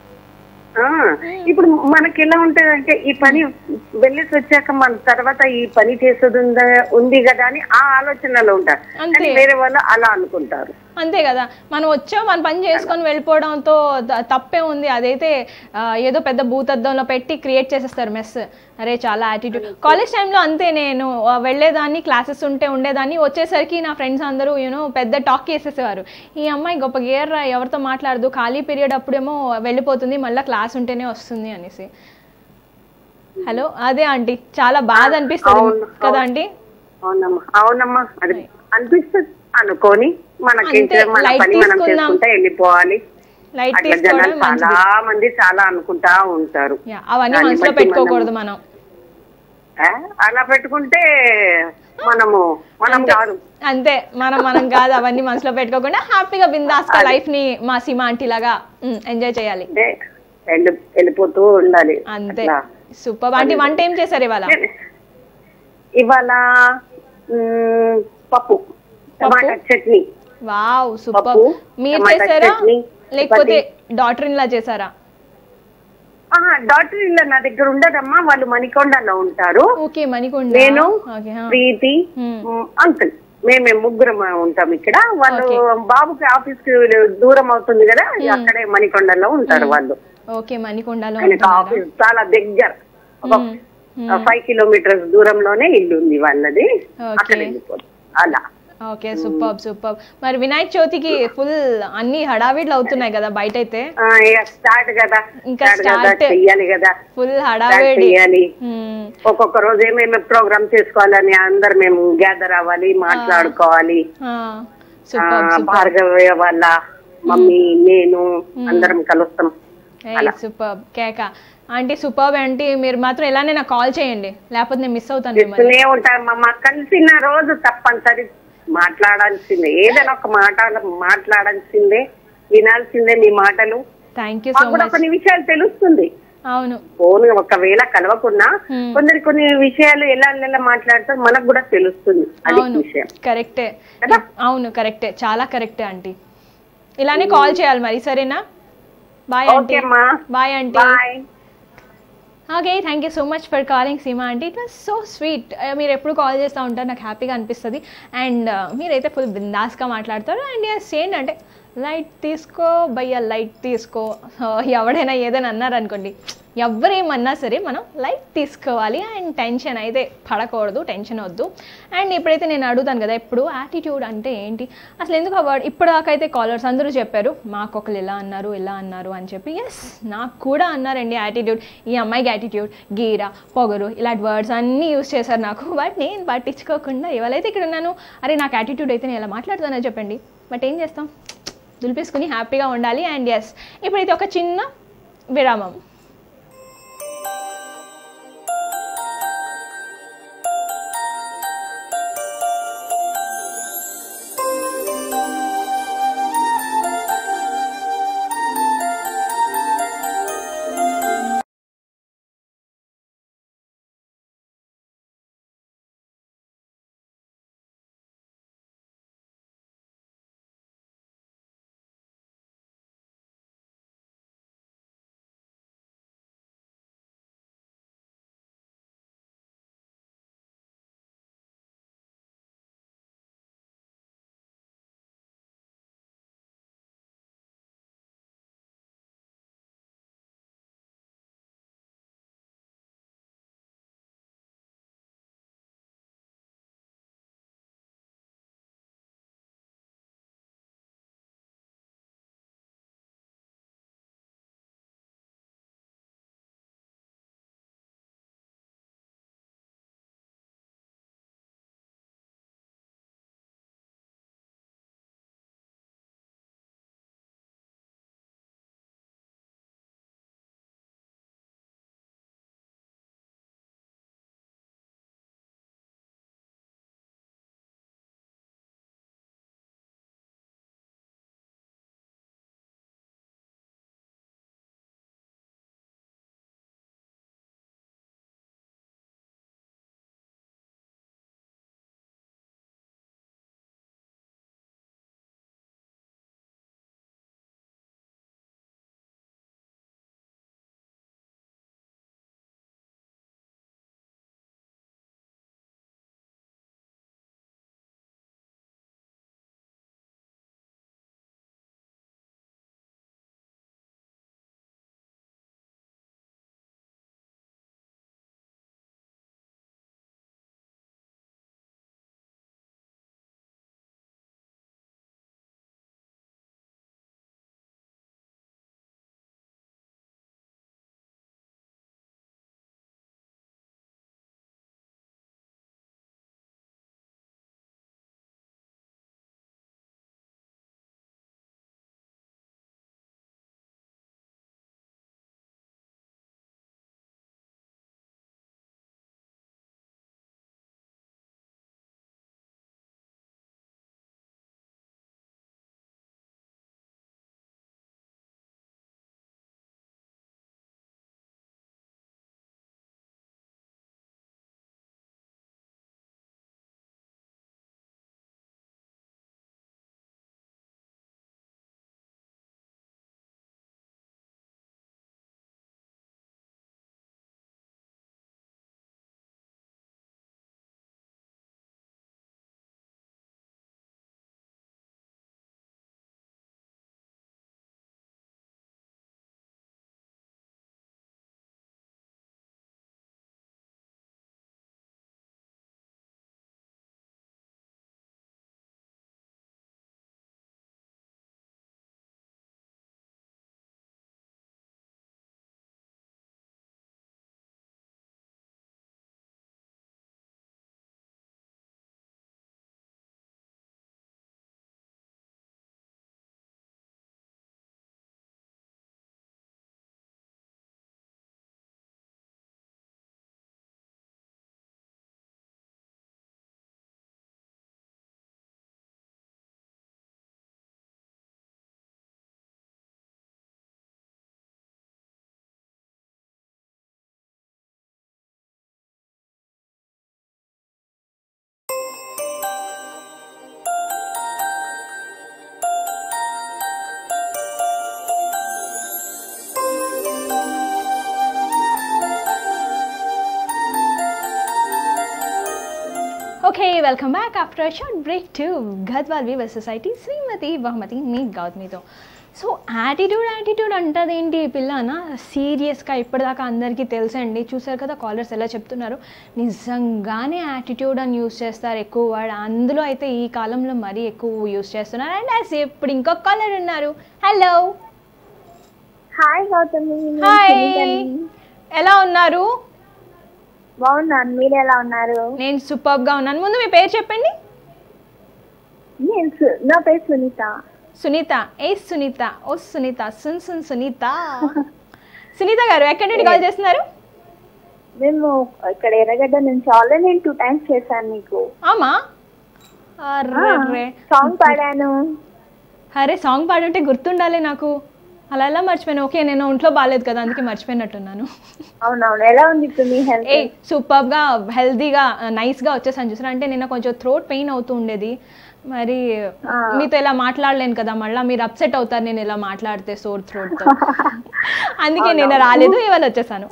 ఆ, ఇప్పుడు మనకి ఎలా ఉంటది అంటే ఈ పని వెళ్ళేసి వచ్చాక మన తర్వాత ఈ పని చేసేది ఉందా ఉంది కదా అని ఆ ఆలోచనలో ఉంటారు అంతే. కానీ వేరే వాళ్ళు అలా అనుకుంటారు అంతే కదా మనం వచ్చాం మన పని చేసుకొని వెళ్ళిపోవడంతో ద- తప్పే ఉంది అదైతే ఆ, ఏదో పెద్ద భూతద్దంలో పెట్టి క్రియేట్ చేసేస్తారు మెస్ అరే చాలా యాటిట్యూడ్ కాలేజ్ టైంలో అంతే నేను ఆ, వెళ్ళేదాన్ని క్లాసెస్ ఉంటే ఉండేదాన్ని వచ్చేసరికి నా ఫ్రెండ్స్ అందరూ యూనో పెద్ద టాక్ చేసేసేవారు ఈ అమ్మాయి గొప్ప గేర్ ఎవరితో మాట్లాడదు ఖాళీ పీరియడ్ అప్పుడేమో వెళ్ళిపోతుంది మళ్ళీ క్లాస్ ఉంటేనే వస్తుంది అనేసి హలో అదే ఆంటీ చాలా బాధ అనిపిస్తుంది అవును, కదా ఆంటీ అవునమ్మా అవునమ్మా అది అనిపిస్తుంది అనుకొని మనకి అంతే, మన light పని మనం తీసుకుందాం. చేసుకుంటే వెళ్ళిపోవాలి లైట్ అట్లా జనాలు తీసుకోవడం చాలా మంచిది మంది చాలా అనుకుంటా ఉంటారు యా, అవన్నీ దాన్ని మనసులో బట్టి పెట్టుకోకూడదు మనం ఆ, అలా పెట్టుకుంటే మనము మనం కాదు అంతే మనం మనం కాదు అవన్నీ మనసులో పెట్టుకోకుండా హ్యాపీగా బిందాస్ లైఫ్ ని మా సీమా ఆంటీ లాగా ఎంజాయ్ చేయాలి అంటే వెళ్ళి వెళ్ళిపోతూ ఉండాలి అంతే అట్లా. సూపర్ ఆంటీ వంట ఏం చేశారు ఇవాళ ఇవాళ మ్, పప్పు టమాటా చట్నీ వావ్ సూపర్ పప్పు, మీరు టమాటా చేశారా చట్నీ, లేకపోతే డాటర్ ఇన్ లా చేశారా డాక్టర్ ఇల్లు నా దగ్గర ఉండదమ్మా వాళ్ళు మణికొండలో ఉంటారు ఓకే మణికొండ నేను ఓకే ప్రీతి Hmm. మ్, అంకుల్ మేమే ముగ్గురం ఉంటాం ఇక్కడ వాళ్ళు Okay. బాబుకి ఆఫీస్ కి దూరం అవుతుంది కదా అక్కడే మణికొండలో ఉంటారు వాళ్ళు ఓకే మణికొండలో ఆయనకి ఉంటున్నారా? ఆఫీస్ చాలా దగ్గర ఒక Hmm. ఫైవ్ కిలోమీటర్స్ దూరంలోనే ఇల్లు ఉంది వాళ్ళది Okay. అక్కడ వెళ్ళిపోతుంది అలా ఓకే సూపర్ సూపర్ మరి వినాయక చవితికి ఫుల్ అన్ని హడావిడ్లు అవుతున్నాయి కదా బయట అయితే ఆ, ఇక స్టార్ట్ కదా ఇంకా స్టార్ట్ కదా start. చెయ్యాలి కదా ఫుల్ స్టార్ట్ హడావిడి చెయ్యాలి మ్మ్. ఒక్కొక్క రోజు ఏమేమి ప్రోగ్రామ్ చేసుకోవాలని అందరు మేము గ్యాదర్ అవ్వాలి మాట్లాడుకోవాలి ఆ, ఆ, సూపర్ సూపర్ భార్గవ వాళ్ళ మమ్మీ నేను అందరం కలుస్తాం ఏ సూపర్ కేక ఆంటీ సూపర్ ఆంటీ మీరు మాత్రం ఇలానే నాకు కాల్ చేయండి లేకపోతే నేను మిస్ అవుతాను మిమ్మల్ని చెప్తూనే ఉంటాం మమ్మ కలిసిన రోజు తప్పనిసరి మాట్లాడాల్సిందే ఏదైనా ఒక మాట మాట్లాడాల్సిందే వినాల్సిందే మీ మాటలు థ్యాంక్ యూ సో మాకు కూడా మచ్ కొన్ని విషయాలు తెలుస్తుంది అవును ఫోన్ ఒకవేళ కలవకున్నా Hmm. కొందరు కొన్ని విషయాలు ఎలా ఎలా మాట్లాడతారు మనకు కూడా తెలుస్తుంది అది అవును విషయం కరెక్టే కదా? అవును కరెక్టే చాలా కరెక్టే ఆంటీ ఇలానే కాల్ చేయాలి మరి సరేనా బాయ్ ఆంటీ ఓకే అమ్మా bye aunty bye okay thank you so much for calling Seema అంటే ఇట్ వాస్ సో స్వీట్ మీరు ఎప్పుడు కాల్ చేస్తూ ఉంటారు నాకు హ్యాపీగా అనిపిస్తుంది అండ్ మీరైతే ఫుల్ బిందాస్గా మాట్లాడతారు అండ్ ఎస్ ఏంటంటే లైట్ తీసుకో భయ్య లైట్ తీసుకో So, ఎవడైనా ఏదైనా అన్నారనుకోండి ఎవరేమన్నా సరే మనం లైట్ తీసుకోవాలి అండ్ టెన్షన్ అయితే పడకూడదు టెన్షన్ వద్దు అండ్ ఇప్పుడైతే నేను అడుగుతాను కదా ఇప్పుడు యాటిట్యూడ్ అంటే ఏంటి అసలు ఎందుకు ఆ వర్డ్ ఇప్పటిదాకైతే కాలర్స్ అందరూ చెప్పారు మాకు ఒకరు ఇలా అన్నారు ఇలా అన్నారు అని చెప్పి ఎస్ నాకు కూడా అన్నారండి యాటిట్యూడ్ ఈ అమ్మాయికి యాటిట్యూడ్ గీర పొగరు ఇలాంటి వర్డ్స్ అన్నీ యూస్ చేశారు నాకు బట్ నేను పట్టించుకోకుండా ఎవరైతే ఇక్కడ ఉన్నాను అరే నాకు యాటిట్యూడ్ అయితే నేను ఎలా మాట్లాడుతానో చెప్పండి బట్ ఏం చేస్తాం దులిపేసుకుని హ్యాపీగా ఉండాలి అండ్ ఎస్ ఇప్పుడైతే ఒక చిన్న విరామం okay welcome back after short break to Gadwal weaver society శ్రీమతి బహుమతి మీ గౌతమితో సో యాటిట్యూడ్ యాటిట్యూడ్ అంటది ఏంటి ఈ పిల్లన సీరియస్గా ఇప్పటిదాకా అందరికీ తెలుసండి చూసారు కదా కాలర్స్ ఎలా చెప్తున్నారు నిజంగానే యాటిట్యూడ్ అని యూస్ చేస్తారు ఎక్కువ వాడు అందులో అయితే ఈ కాలంలో మరీ ఎక్కువ యూస్ చేస్తున్నారు అండ్ యాజ్ ఇప్పుడు ఇంకొక కాలర్ ఉన్నారు హలో హాయ్ గౌతమి నేను హాయ్ సునీతని. ఎలా ఉన్నారు బాగున్నాను మీరు ఎలా ఉన్నారు నేను సూపర్గా ఉన్నాను ముందు మీ పేరు చెప్పండి నేను సు- నా పేరు సునీత సునీత ఏ సునీత ఓ సునీత సున్ సున్ సునీత సునీత గారు ఎక్కడి నుండి కాల్ చేస్తున్నారు మేము ఇక్కడ ఎర్రగడ్డ నుంచి ఆల్రెడీ నేను టూ టైమ్స్ చేశాను మీకు ఆమా అర్రే సాంగ్ పాడాను అరే సాంగ్ పాడుంటే గుర్తుండాలి నాకు అలా ఎలా మర్చిపోయాను ఓకే నేను ఒంట్లో బాగాలేదు కదా అందుకే మర్చిపోయినట్టున్నాను అవునవును ఎలా ఉంది ఇప్పుడు మీ హెల్త్ ఏ సూపర్గా హెల్తీగా నైస్గా వచ్చేసాను చూసారా అంటే నేను కొంచెం థ్రోట్ పెయిన్ అవుతూ ఉండేది మరి మీతో ఇలా మాట్లాడలేను కదా మళ్ళీ మీరు అప్సెట్ అవుతారు నేను ఇలా మాట్లాడితే సోర్ థ్రోట్తో అందుకే నేను రాలేదు ఇవాళ వచ్చేసాను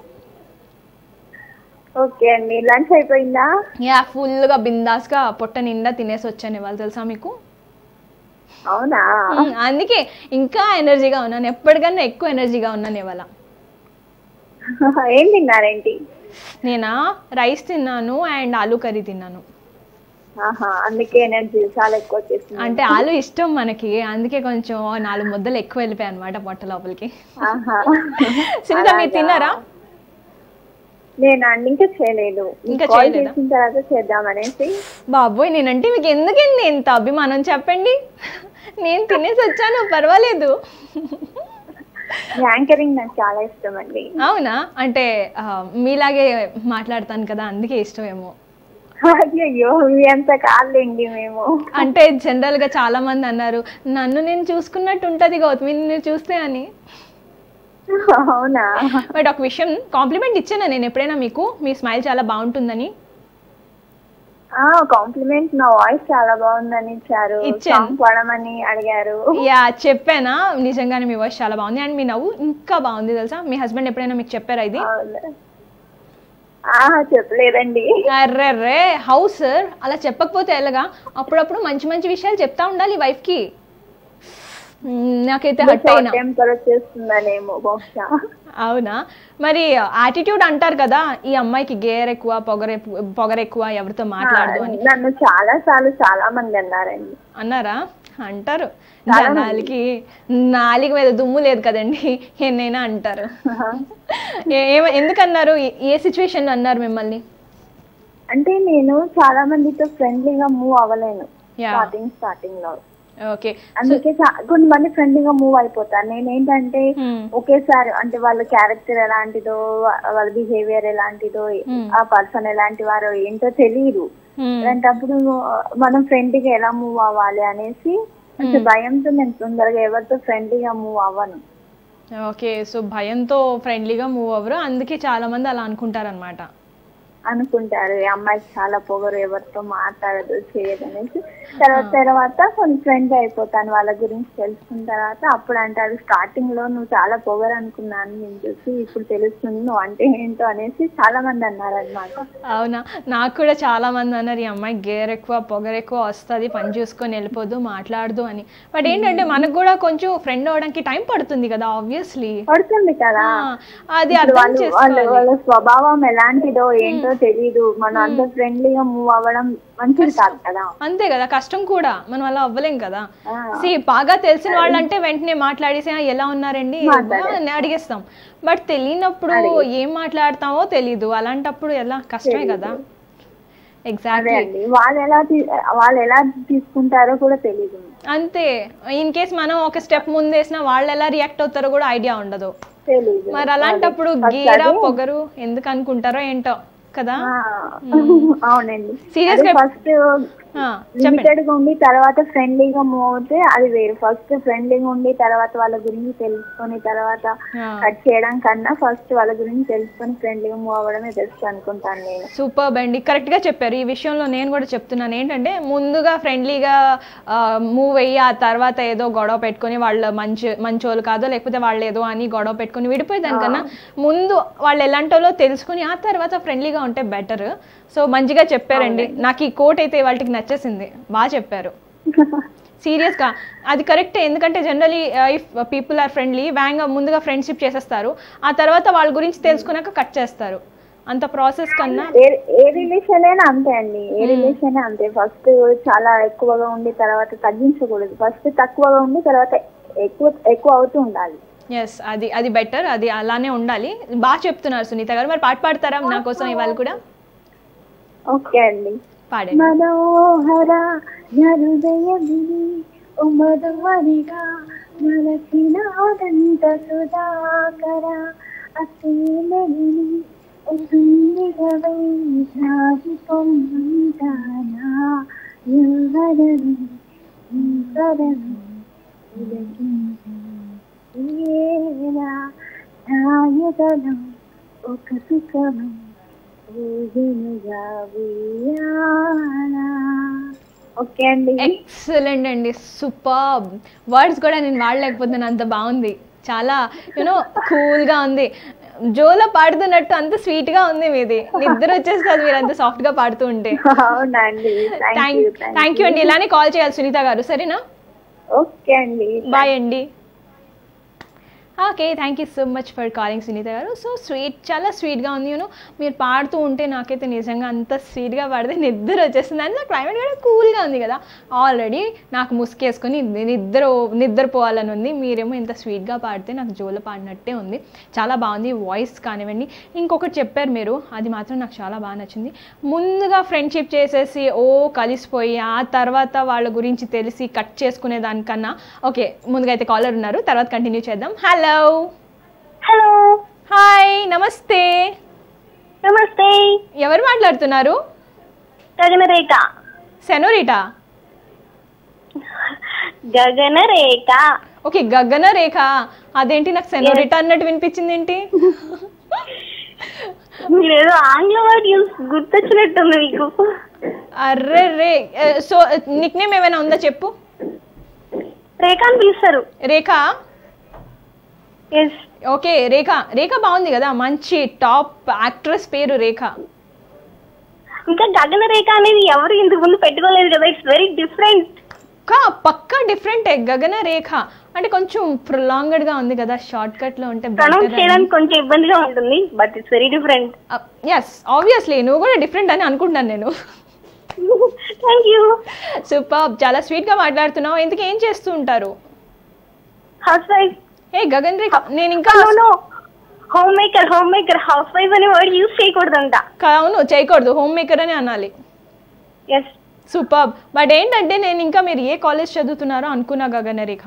ఓకే అండి లంచ్ అయిపోయిందా యా ఫుల్గా బిందాస్గా పొట్ట నిండా తినేసి వచ్చాను ఇవాళ తెలుసా మీకు అవునా మ్మ్, అందుకే ఇంకా ఎనర్జీగా ఉన్నాను ఎప్పటికన్నా ఎక్కువ ఎనర్జీగా ఉన్నాను ఇవాళ ఏం తిన్నారేంటి నేనా రైస్ తిన్నాను అండ్ ఆలూ కర్రీ తిన్నాను ఆహా అందుకే ఎనర్జీ చాలా ఎక్కువ వచ్చేసింది అంటే ఆలు ఇష్టం మనకి అందుకే కొంచెం నాలుగు ముద్దలు ఎక్కువ వెళ్ళిపోయాయి అనమాట పొట్ట లోపలికి ఆహా సునీత మీరు తిన్నారా నేను అండి ఇంకా చేయలేదు ఇంకా కాల్ చేయలేదా? చేసిన తర్వాత చేద్దామనేసి బాబోయ్ నేనంటే మీకు ఎందుకండి ఎంత అభిమానం చెప్పండి నేను తినేసి వచ్చాను పర్వాలేదు యాంకరింగ్ నాకు చాలా ఇష్టం అండి అవునా అంటే ఆ, మీలాగే మాట్లాడతాను కదా అందుకే ఇష్టమేమో అయ్యో మీ అంత కాదులేండి మేము అంటే జనరల్ గా చాలా మంది అన్నారు నన్ను నేను చూసుకున్నట్టు ఉంటది గౌతమి నిన్ను చూస్తే అని అవునా బట్ ఒక విషయం కాంప్లిమెంట్ ఇచ్చాను నేను ఎప్పుడైనా మీకు మీ స్మైల్ చాలా బాగుంటుందని ఆ కాంప్లిమెంట్ నా వాయిస్ చాలా బాగుందని ఇచ్చారు ఇచ్చాను. సాంగ్ పాడమని అడిగారు యా చెప్పానా నిజంగానే మీ వాయిస్ చాలా బాగుంది అండ్ మీ నవ్వు ఇంకా బాగుంది తెలుసా మీ హస్బెండ్ ఎప్పుడైనా మీకు చెప్పారా ఇది అవునా? ఆ చెప్పలేదండి అర్రెర్రే హౌ సార్ అలా చెప్పకపోతే ఎలాగా అప్పుడప్పుడు మంచి మంచి విషయాలు చెప్తా ఉండాలి వైఫ్కి నాకైతే హట్ అయినా టెంపర్ వచ్చేస్తుందనేమో బహుశా అవునా మరి యాటిట్యూడ్ అంటారు కదా ఈ అమ్మాయికి గేర్ ఎక్కువ పొగరె పొగరెక్కువ ఎవరితో మాట్లాడదు అని నన్ను చాలా సార్లు చాలా మంది అన్నారండి అన్నారా అంటారు జనాలకి నాలుగు మీద దుమ్ము లేదు కదండి ఎన్నైనా అంటారు ఏ- ఏమ- ఎందుకన్నారు ఏ- ఏ సిచ్యువేషన్ అన్నారు మిమ్మల్ని అంటే నేను చాలా మందితో ఫ్రెండ్లీగా మూవ్ అవ్వలేను Yeah. స్టార్టింగ్ స్టార్టింగ్ లో ఓకే అందుకే చా- కొంతమంది ఫ్రెండ్లీగా మూవ్ అయిపోతారు నేను ఏంటంటే Hmm. ఒకేసారి అంటే వాళ్ళ క్యారెక్టర్ ఎలాంటిదో వా- వాళ్ళ బిహేవియర్ ఎలాంటిదో ఆ పర్సన్ ఎలాంటి వారో ఏంటో తెలియదు అలాంటప్పుడు మనం ఫ్రెండ్లీగా ఎలా మూవ్ అవ్వాలి అనేసి కొంచెం భయంతో నేను తొందరగా ఎవరితో ఫ్రెండ్లీగా మూవ్ అవ్వను ఓకే సో భయంతో ఫ్రెండ్లీగా మూవ్ అవ్వరు అందుకే చాలా మంది అలా అనుకుంటారు అనమాట అనుకుంటారు ఈ అమ్మాయికి చాలా పొగరు ఎవరితో మాట్లాడదు చేయదు అనేసి తర్వాత తర్వాత కొన్ని ఫ్రెండ్ అయిపోతాను వాళ్ళ గురించి తెలుసుకున్న తర్వాత అప్పుడు అంటారు స్టార్టింగ్ లో నువ్వు చాలా పొగరు అనుకున్నాను నేను చూసి ఇప్పుడు తెలుస్తుంది నువ్వు అంటే ఏంటో అనేసి చాలా మంది అన్నారు అనమాట అవునా నాకు కూడా చాలా మంది అన్నారు ఈ అమ్మాయి గేర్ ఎక్కువ పొగరు ఎక్కువ వస్తుంది పని చూసుకొని వెళ్ళిపోదు మాట్లాడదు అని బట్ ఏంటంటే మనకు కూడా కొంచెం ఫ్రెండ్ అవడానికి టైం పడుతుంది కదా ఆబ్వియస్లీ పడుతుంది కదా అది ఇప్పుడు అర్థం వాళ్ళు వాళ్ళ చేసుకోవాలి వాళ్ళ స్వభావం ఎలాంటిదో ఏంటో తెలియదు మనం అంత ఫ్రెండ్లీగా మూవ్ అవ్వడం మంచిది కాదు కదా అంతే కదా కష్టం కూడా మనం అలా అవ్వలేం కదా ఆ. సి బాగా తెలిసిన వాళ్ళంటే వెంటనే మాట్లాడేసి "ఆ, ఎలా ఉన్నారండి మాట్లాడే- అని అడిగేస్తాం బట్ తెలియనప్పుడు ఏం మాట్లాడతామో తెలీదు అలాంటప్పుడు ఎలా కష్టమే కదా అదే ఎగ్జాక్ట్లీ అండి వాళ్ళు ఎలా తీ- వాళ్ళు ఎలా తీసుకుంటారో కూడా తెలియదు అంతే ఇన్ కేస్ మనం ఒక స్టెప్ ముందేసినా వాళ్ళు ఎలా రియాక్ట్ అవుతారో కూడా ఐడియా ఉండదు తెలీదు మరి అలాంటప్పుడు First గీరా అది- పొగరు ఎందుకు అనుకుంటారో ఏంటో కదా ఆ, అవునండి Serious గా- ఫస్ట్ ఆ, చెప్పండి లిమిటెడ్ గా ఉండి తర్వాత ఫ్రెండ్లీగా మూవ్ అవుతే అది వేరు ఫస్ట్ ఫ్రెండ్లీగా ఉండి తర్వాత వాళ్ళ గురించి తెలుసుకొని తర్వాత ఆ. కట్ చేయడం కన్నా ఫస్ట్ వాళ్ళ గురించి తెలుసుకొని ఫ్రెండ్లీగా మూవ్ అవ్వడమే బెస్ట్ అనుకుంటాను నేను సూపర్ అండి కరెక్ట్గా చెప్పారు ఈ విషయంలో నేను కూడా చెప్తున్నాను ఏంటంటే ముందుగా ఫ్రెండ్లీగా మూవ్ అయ్యి ఆ తర్వాత ఏదో గొడవ పెట్టుకొని వాళ్ళు మంచి మంచోళ్ళు కాదో లేకపోతే వాళ్ళు ఏదో అని గొడవ పెట్టుకొని విడిపోయి దానికన్నా ముందు వాళ్ళు ఎలాంటోలో తెలుసుకొని ఆ తర్వాత ఫ్రెండ్లీగా ఉంటే బెటర్ సో మంచిగా చెప్పారండి నాకు ఈ కోట్ అయితే వాళ్ళకి నచ్చేసింది బాగా చెప్పారు సీరియస్గా అది కరెక్టే ఎందుకంటే generally if people are friendly వ్యాంగ్ ముందుగా ఫ్రెండ్షిప్ చేసేస్తారు ఆ తర్వాత వాళ్ళ గురించి తెలుసుకున్నాక కట్ చేస్తారు అంత ప్రాసెస్ కన్నా ఏ ఏ రిలేషన్ అయినా అంతే అండి ఏ రిలేషన్ అంతే ఫస్ట్ చాలా ఎక్కువగా ఉండి తర్వాత తగ్గించకూడదు ఫస్ట్ తక్కువగా ఉండి తర్వాత ఎక్కువ ఎక్కువ అవుతూ ఉండాలి ఎస్ అది అది బెటర్ అది అలానే ఉండాలి బాగా చెప్తున్నారు సునీత గారు మరి పాట పాడతారా నా కోసం ఇవాళ కూడా ఓకే అండి పాడండి మనోహర హృదయమిది ఉమదుమరిగా మలచినాదంత సుధాకర అసీలని ఉసుందిగవై సాగిపొమ్మంతానా యువరను ఈశ్వరను ఉలకించేలా నాయదనం ఒక సుఖమై ఓకే అండి ఎక్సలెంట్ అండి సూపర్ వర్డ్స్ కూడా నేను వాడలేకపోతున్నాను అంత బాగుంది చాలా యూనో కూల్గా ఉంది జోలో పాడుతున్నట్టు అంత స్వీట్గా ఉంది మీది నిద్ర వచ్చేస్తుంది మీరు అంత సాఫ్ట్గా పాడుతూ ఉంటే అవునండి thank thank you thank you అండి ఇలానే కాల్ చేయాలి సునీత గారు సరేనా ఓకే అండి బాయ్ అండి okay thank you so much for calling Sunitha garu so sweet చాలా స్వీట్గా ఉంది యూనో మీరు పాడుతూ ఉంటే నాకైతే నిజంగా అంత స్వీట్గా పాడితే నిద్ర వచ్చేస్తుంది అండ్ క్లైమేట్ కూడా కూల్గా ఉంది కదా ఆల్రెడీ నాకు ముసుకేసుకొని నిద్ర నిద్రపోవాలని ఉంది మీరేమో ఇంత స్వీట్గా పాడితే నాకు జోల పాడినట్టే ఉంది చాలా బాగుంది వాయిస్ కానివ్వండి ఇంకొకటి చెప్పారు మీరు అది మాత్రం నాకు చాలా బాగా నచ్చింది ముందుగా ఫ్రెండ్షిప్ చేసేసి ఓ కలిసిపోయి ఆ తర్వాత వాళ్ళ గురించి తెలిసి కట్ చేసుకునే దానికన్నా ఓకే ముందుగా అయితే కాలర్ ఉన్నారు తర్వాత కంటిన్యూ చేద్దాం హలో హలో హాయ్ నమస్తే నమస్తే ఎవరు మాట్లాడుతున్నారు గగనరేఖ సెనోరిటా గగనరేఖ ఓకే గగన రేఖ అదేంటి నాకు సెనోరిటా అన్నట్టు వినిపించింది ఏంటి మీరేదో ఆంగ్ల వర్డ్ యూస్ గుర్తొచ్చినట్టుంది మీకు అర్రే రే సో నిక్ నేమ్ ఏమైనా ఉందా చెప్పు రేఖ అని పిలుస్తారు రేఖ ఎస్ ఓకే రేఖ రేఖ బాగుంది కదా మంచి టాప్ యాక్ట్రెస్ పేరు రేఖ ఇంకా గగన రేఖ అనేది ఎవరు ఇంతకు ముందు పెట్టుకోలేదు కదా ఇట్స్ వెరీ డిఫరెంట్ కా పక్కా డిఫరెంట్ గగన రేఖ అంటే కొంచెం prolonged గా ఉంది కదా షార్ట్ కట్ లో ఉంటే ప్రొనౌన్స్ చేయడానికి కొంచెం ఇబ్బందిగా ఉంటుంది but it's very different yes obviously నువ్వు కూడా డిఫరెంట్ అని అనుకుంటున్నాను నేను థ్యాంక్ యూ సూపర్ చాలా sweet గా మాట్లాడుతున్నావు ఎందుకు ఏం చేస్తూ ఉంటారు హౌస్ వైఫ్ ఏ గగన్ రేఖ నేను ఇంకా no homemaker homemaker house wife అనే వర్డ్ యూస్ చేయకూడదంట అవును చేయకూడదు హోమ్ మేకర్ అని అనాలి ఎస్ సూపర్ బట్ ఏంటంటే నేను ఇంకా మీరు ఏ కాలేజ్ చదువుతున్నారో అనుకున్నా గగన రేఖ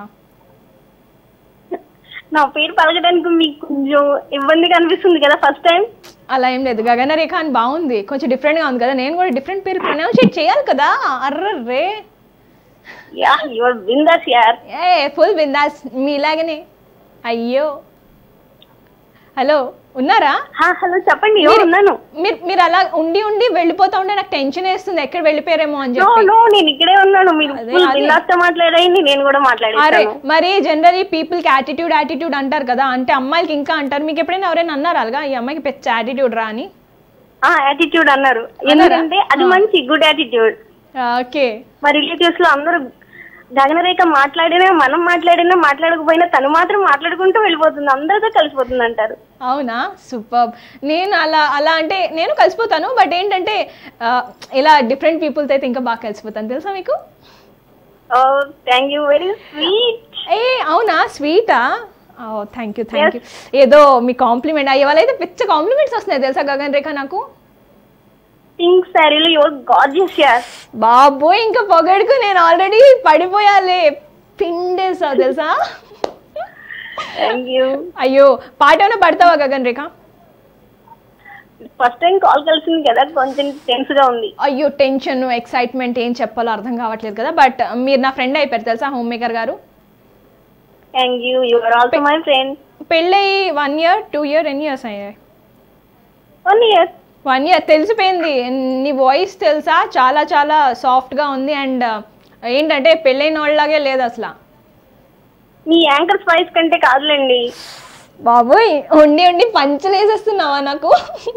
నా పేరు పలకడానికి మీకు కొంచెం ఇబ్బందిగా అనిపిస్తుంది కదా ఫస్ట్ టైం అలా ఏం లేదు గగన రేఖ అని బాగుంది కొంచెం different గా ఉంది కదా నేను కూడా డిఫరెంట్ పేరు ప్రొనౌన్షియేట్ చేయాలి కదా అర్రే యా యువర్ బిందాస్ యార్ ఏ ఫుల్ బిందాస్ మీలాగనే అయ్యో హలో ఉన్నారా హలో చెప్పండి ఎవరు ఉన్నాను మీరు మీరు అలా ఉండి ఉండి వెళ్ళిపోతా ఉంటే నాకు టెన్షన్ వేస్తుంది ఎక్కడ వెళ్ళిపోయారేమో అని నో చెప్పి నో నేను ఇక్కడే ఉన్నాను మీరు అదే, ఫుల్ అదే. బిందాస్ తో మాట్లాడండి నేను కూడా అరే మాట్లాడేస్తాను మరి జనరలీ పీపుల్ కి యాటిట్యూడ్ యాటిట్యూడ్ అంటారు కదా అంటే అమ్మాయిలకి ఇంకా అంటారు మీకు ఎప్పుడైనా ఎవరైనా అన్నారు అలాగా ఈ అమ్మాయికి పెద్ద యాటిట్యూడ్ రా అని ఆ యాటిట్యూడ్ అన్నారు అన్నారా? ఎందుకంటే అది మంచి గుడ్ యాటిట్యూడ్ ఓకే మా రిలేటివ్స్ లో అందరూ గగనరేఖ మాట్లాడినా మనం మాట్లాడినా మాట్లాడకపోయినా తను మాత్రం మాట్లాడుకుంటూ వెళ్ళిపోతుంది అందరితో కలిసిపోతుంది అంటారు అవునా సూపర్ నేను అలా అలా అంటే నేను కలిసిపోతాను బట్ ఏంటంటే ఆ, ఇలా డిఫరెంట్ పీపుల్తో అయితే ఇంకా బాగా కలిసిపోతాను తెలుసా మీకు oh thank you very sweet ఏ అవునా స్వీటా oh thank you thank you ఏదో మీ కాంప్లిమెంట్ అయ్యే వాళ్ళైతే పిచ్చ కాంప్లిమెంట్స్ వస్తున్నాయి తెలుసా గగన్ రేఖ నాకు పింక్ శారీలో యువర్ గార్జియస్ యార్ బాబోయ్ ఇంకా పొగడుకు నేను ఆల్రెడీ పడిపోయాలే పిండేసా తెలుసా థ్యాంక్ యూ అయ్యో పాట ఏమైనా పడతావా Gagan Rekha first time call కలిసింది కదా కొంచెం టెన్స్ గా ఉంది అయ్యో టెన్షన్ ఎక్సైట్మెంట్ ఏం చెప్పాలో అర్థం కావట్లేదు కదా బట్ మీరు నా ఫ్రెండ్ అయిపోయారు తెలుసా homemaker garu thank you you are also my friend పెళ్ళయి వన్ ఇయర్ టూ ఇయర్ ఎన్ని ఇయర్స్ అయ్యాయి వన్ ఇయర్ వన్ ఇయర్ తెలిసిపోయింది నీ వాయిస్ తెలుసా చాలా చాలా సాఫ్ట్గా ఉంది అండ్ ఏంటంటే పెళ్ళైన వాళ్ళలాగే లేదు అసలు మీ యాంకర్ స్పైస్ కంటే కాదులేండి బాబోయ్ ఉండి ఉండి పంచలు వేసేస్తున్నావా నాకు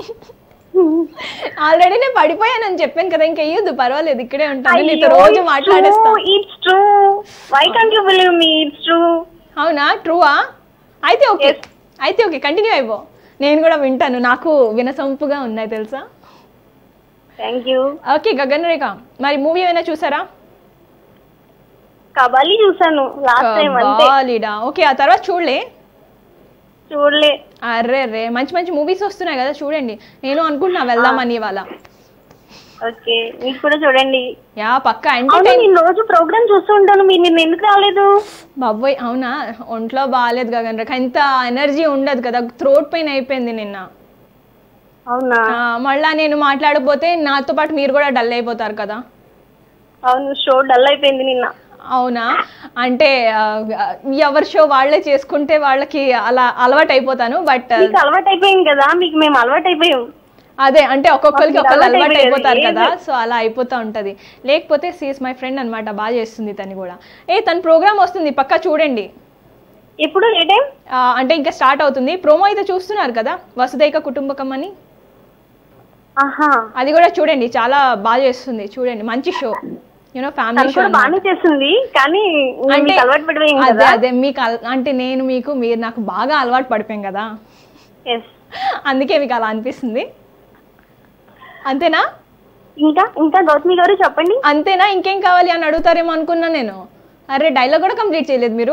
ఆల్రెడీ నేను పడిపోయానని చెప్పాను కదా ఇంకా వేయొద్దు పర్వాలేదు ఇక్కడే ఉంటాను నీతో రోజు మాట్లాడేస్తా it's true why can't you believe me it's true అవునా ట్రూవా అయితే ఓకే అయితే ఓకే కంటిన్యూ అయిపో నేను కూడా వింటాను నాకు వినసొంపుగా ఉన్నాయి తెలుసా thank you okay Gagan Rekha మరి మూవీ ఏమైనా చూసారా కబాలి చూసాను లాస్ట్ టైం అంతే బాలీడా ఓకే ఆ తర్వాత చూడలే చూడలే అర్రే రే మంచి మంచి మూవీస్ వస్తున్నాయి కదా చూడండి నేను అనుకుంటున్నా వెళ్దామని ఇవాళ ఓకే మీకు కూడా చూడండి యా పక్క అవును ఎంటర్టైన్ నేను రోజు ప్రోగ్రామ్ చూస్తూ ఉంటాను మీరు నిన్న ఎందుకు రాలేదు బాబోయ్ అవునా ఒంట్లో బాగాలేదు గగన్ రేఖ ఇంత ఎనర్జీ ఉండదు కదా థ్రోట్ పెయిన్ అయిపోయింది నిన్న అవునా ఆ, మళ్ళా నేను మాట్లాడకపోతే నాతో పాటు మీరు కూడా డల్ అయిపోతారు కదా అవును షో డల్ అయిపోయింది నిన్న అవునా అంటే ఆ, ఎవరి షో వాళ్ళే చేసుకుంటే వాళ్ళకి అలా అలవాటు అయిపోతాను బట్ మీకు అలవాటు అయిపోయింది కదా మీకు మేము అలవాటు అయిపోయాం అదే అంటే ఒక్కొక్కరికి మాకు ఒకళ్ళు అలవాటు అలవాటు అయిపోయేది. అయిపోతారు కదా ఏదో- సో అలా అయిపోతూ ఉంటది లేకపోతే సీస్ మై ఫ్రెండ్ అన్నమాట బాగా చేస్తుంది తను కూడా ఏ తన ప్రోగ్రామ్ వస్తుంది పక్కా చూడండి ఎప్పుడు ఏ టైం ఆ, అంటే ఇంకా స్టార్ట్ అవుతుంది ప్రోమో అయితే చూస్తున్నారు కదా వసుదైక కుటుంబకం అని ఆహా అది కూడా చూడండి చాలా బాగా చేస్తుంది చూడండి మంచి షో యూనో ఫ్యామిలీ తను షో కూడా బాగానే చేస్తుంది కానీ మేము అంటే మీకు అలవాటు పడిపోయాం అదే కదా అదే మీకు అల- అంటే నేను మీకు మీరు నాకు బాగా అలవాటు పడిపోయాం కదా ఎస్ అందుకే మీకు అలా అనిపిస్తుంది అంతేనా ఇంకా ఇంకా గౌతమి గారు చెప్పండి అంతేనా ఇంకేం కావాలి అని అడుగుతారేమో అనుకున్నా నేను అరే డైలాగ్ కూడా కంప్లీట్ చేయలేదు మీరు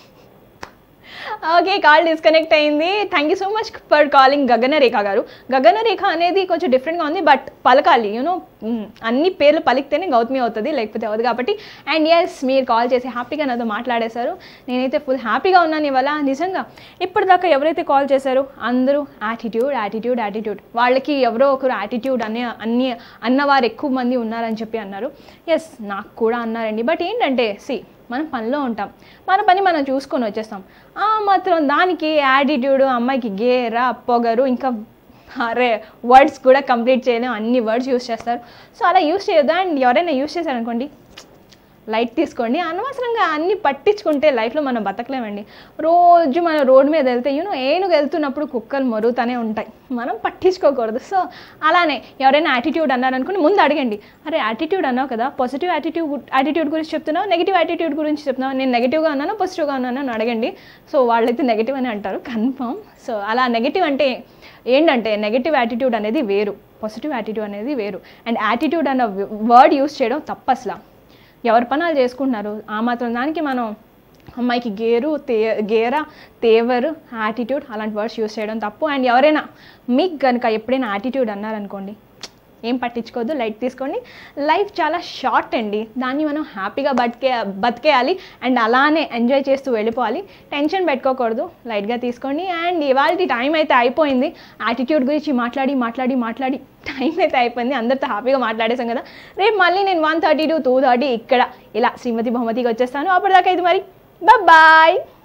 ఓకే కాల్ డిస్కనెక్ట్ అయింది thank you so much for calling Gagana Rekha గారు గగన రేఖ అనేది కొంచెం డిఫరెంట్గా ఉంది బట్ పలకాలి యూనో అన్ని పేర్లు పలికితేనే గౌతమి అవుతుంది లేకపోతే అవ్వదు కాబట్టి అండ్ ఎస్ మీరు కాల్ చేసి హ్యాపీగా నాతో మాట్లాడేశారు నేనైతే ఫుల్ హ్యాపీగా ఉన్నాను ఇవాళ నిజంగా ఇప్పటిదాకా ఎవరైతే కాల్ చేశారో అందరూ యాటిట్యూడ్ యాటిట్యూడ్ యాటిట్యూడ్ వాళ్ళకి ఎవరో ఒకరు యాటిట్యూడ్ అనే అన్ని అన్నవారు ఎక్కువ మంది ఉన్నారని చెప్పి అన్నారు ఎస్ నాకు కూడా అన్నారండి బట్ ఏంటంటే సి మనం పనిలో ఉంటాం మన పని మనం చూసుకొని వచ్చేస్తాం ఆ మాత్రం దానికి యాటిట్యూడ్ అమ్మాయికి గేరా పొగరు ఇంకా అరే వర్డ్స్ కూడా కంప్లీట్ చేయలేం అన్ని వర్డ్స్ యూస్ చేస్తారు సో అలా యూస్ చేయొద్దు అండ్ ఎవరైనా యూస్ చేశారనుకోండి లైట్ తీసుకోండి అనవసరంగా అన్ని పట్టించుకుంటే లైఫ్లో మనం బతకలేమండి రోజు మనం రోడ్డు మీద వెళ్తే యూనో ఏనుగు వెళ్తున్నప్పుడు కుక్కలు మరుగుతూనే ఉంటాయి మనం పట్టించుకోకూడదు సో అలానే ఎవరైనా యాటిట్యూడ్ అన్నారనుకుని ముందు అడగండి అరే యాటిట్యూడ్ అన్నావు కదా పాజిటివ్ యాటిట్యూడ్ యాటిట్యూడ్ గురించి చెప్తున్నావు నెగిటివ్ యాటిట్యూడ్ గురించి చెప్తున్నావు నేను నెగిటివ్గా అన్నాను పాజిటివ్గా అన్నాను అని అడగండి సో వాళ్ళైతే నెగిటివ్ అని అంటారు కన్ఫర్మ్ సో అలా నెగిటివ్ అంటే ఏంటంటే నెగిటివ్ యాటిట్యూడ్ అనేది వేరు పాజిటివ్ యాటిట్యూడ్ అనేది వేరు అండ్ యాటిట్యూడ్ అన్న వర్డ్ యూస్ చేయడం తప్పు అసలు ఎవరి పనాలు చేసుకుంటున్నారు ఆ మాత్రం దానికి మనం అమ్మాయికి గేరు తే గేరా తేవరు యాటిట్యూడ్ అలాంటి వర్డ్స్ యూస్ చేయడం తప్పు అండ్ ఎవరైనా మీకు కనుక ఎప్పుడైనా యాటిట్యూడ్ అన్నారనుకోండి ఏం పట్టించుకోవద్దు లైట్ తీసుకోండి లైఫ్ చాలా షార్ట్ అండి దాన్ని మనం హ్యాపీగా బతికే బతికేయాలి అండ్ అలానే ఎంజాయ్ చేస్తూ వెళ్ళిపోవాలి టెన్షన్ పెట్టుకోకూడదు లైట్గా తీసుకోండి అండ్ ఇవాళ టైం అయితే అయిపోయింది యాటిట్యూడ్ గురించి మాట్లాడి మాట్లాడి మాట్లాడి టైం అయితే అయిపోయింది అందరితో హ్యాపీగా మాట్లాడేసాం కదా రేపు మళ్ళీ నేను one thirty to two thirty ఇక్కడ ఇలా శ్రీమతి బహుమతికి వచ్చేస్తాను అప్పటిదాకా ఇది మరి బాయ్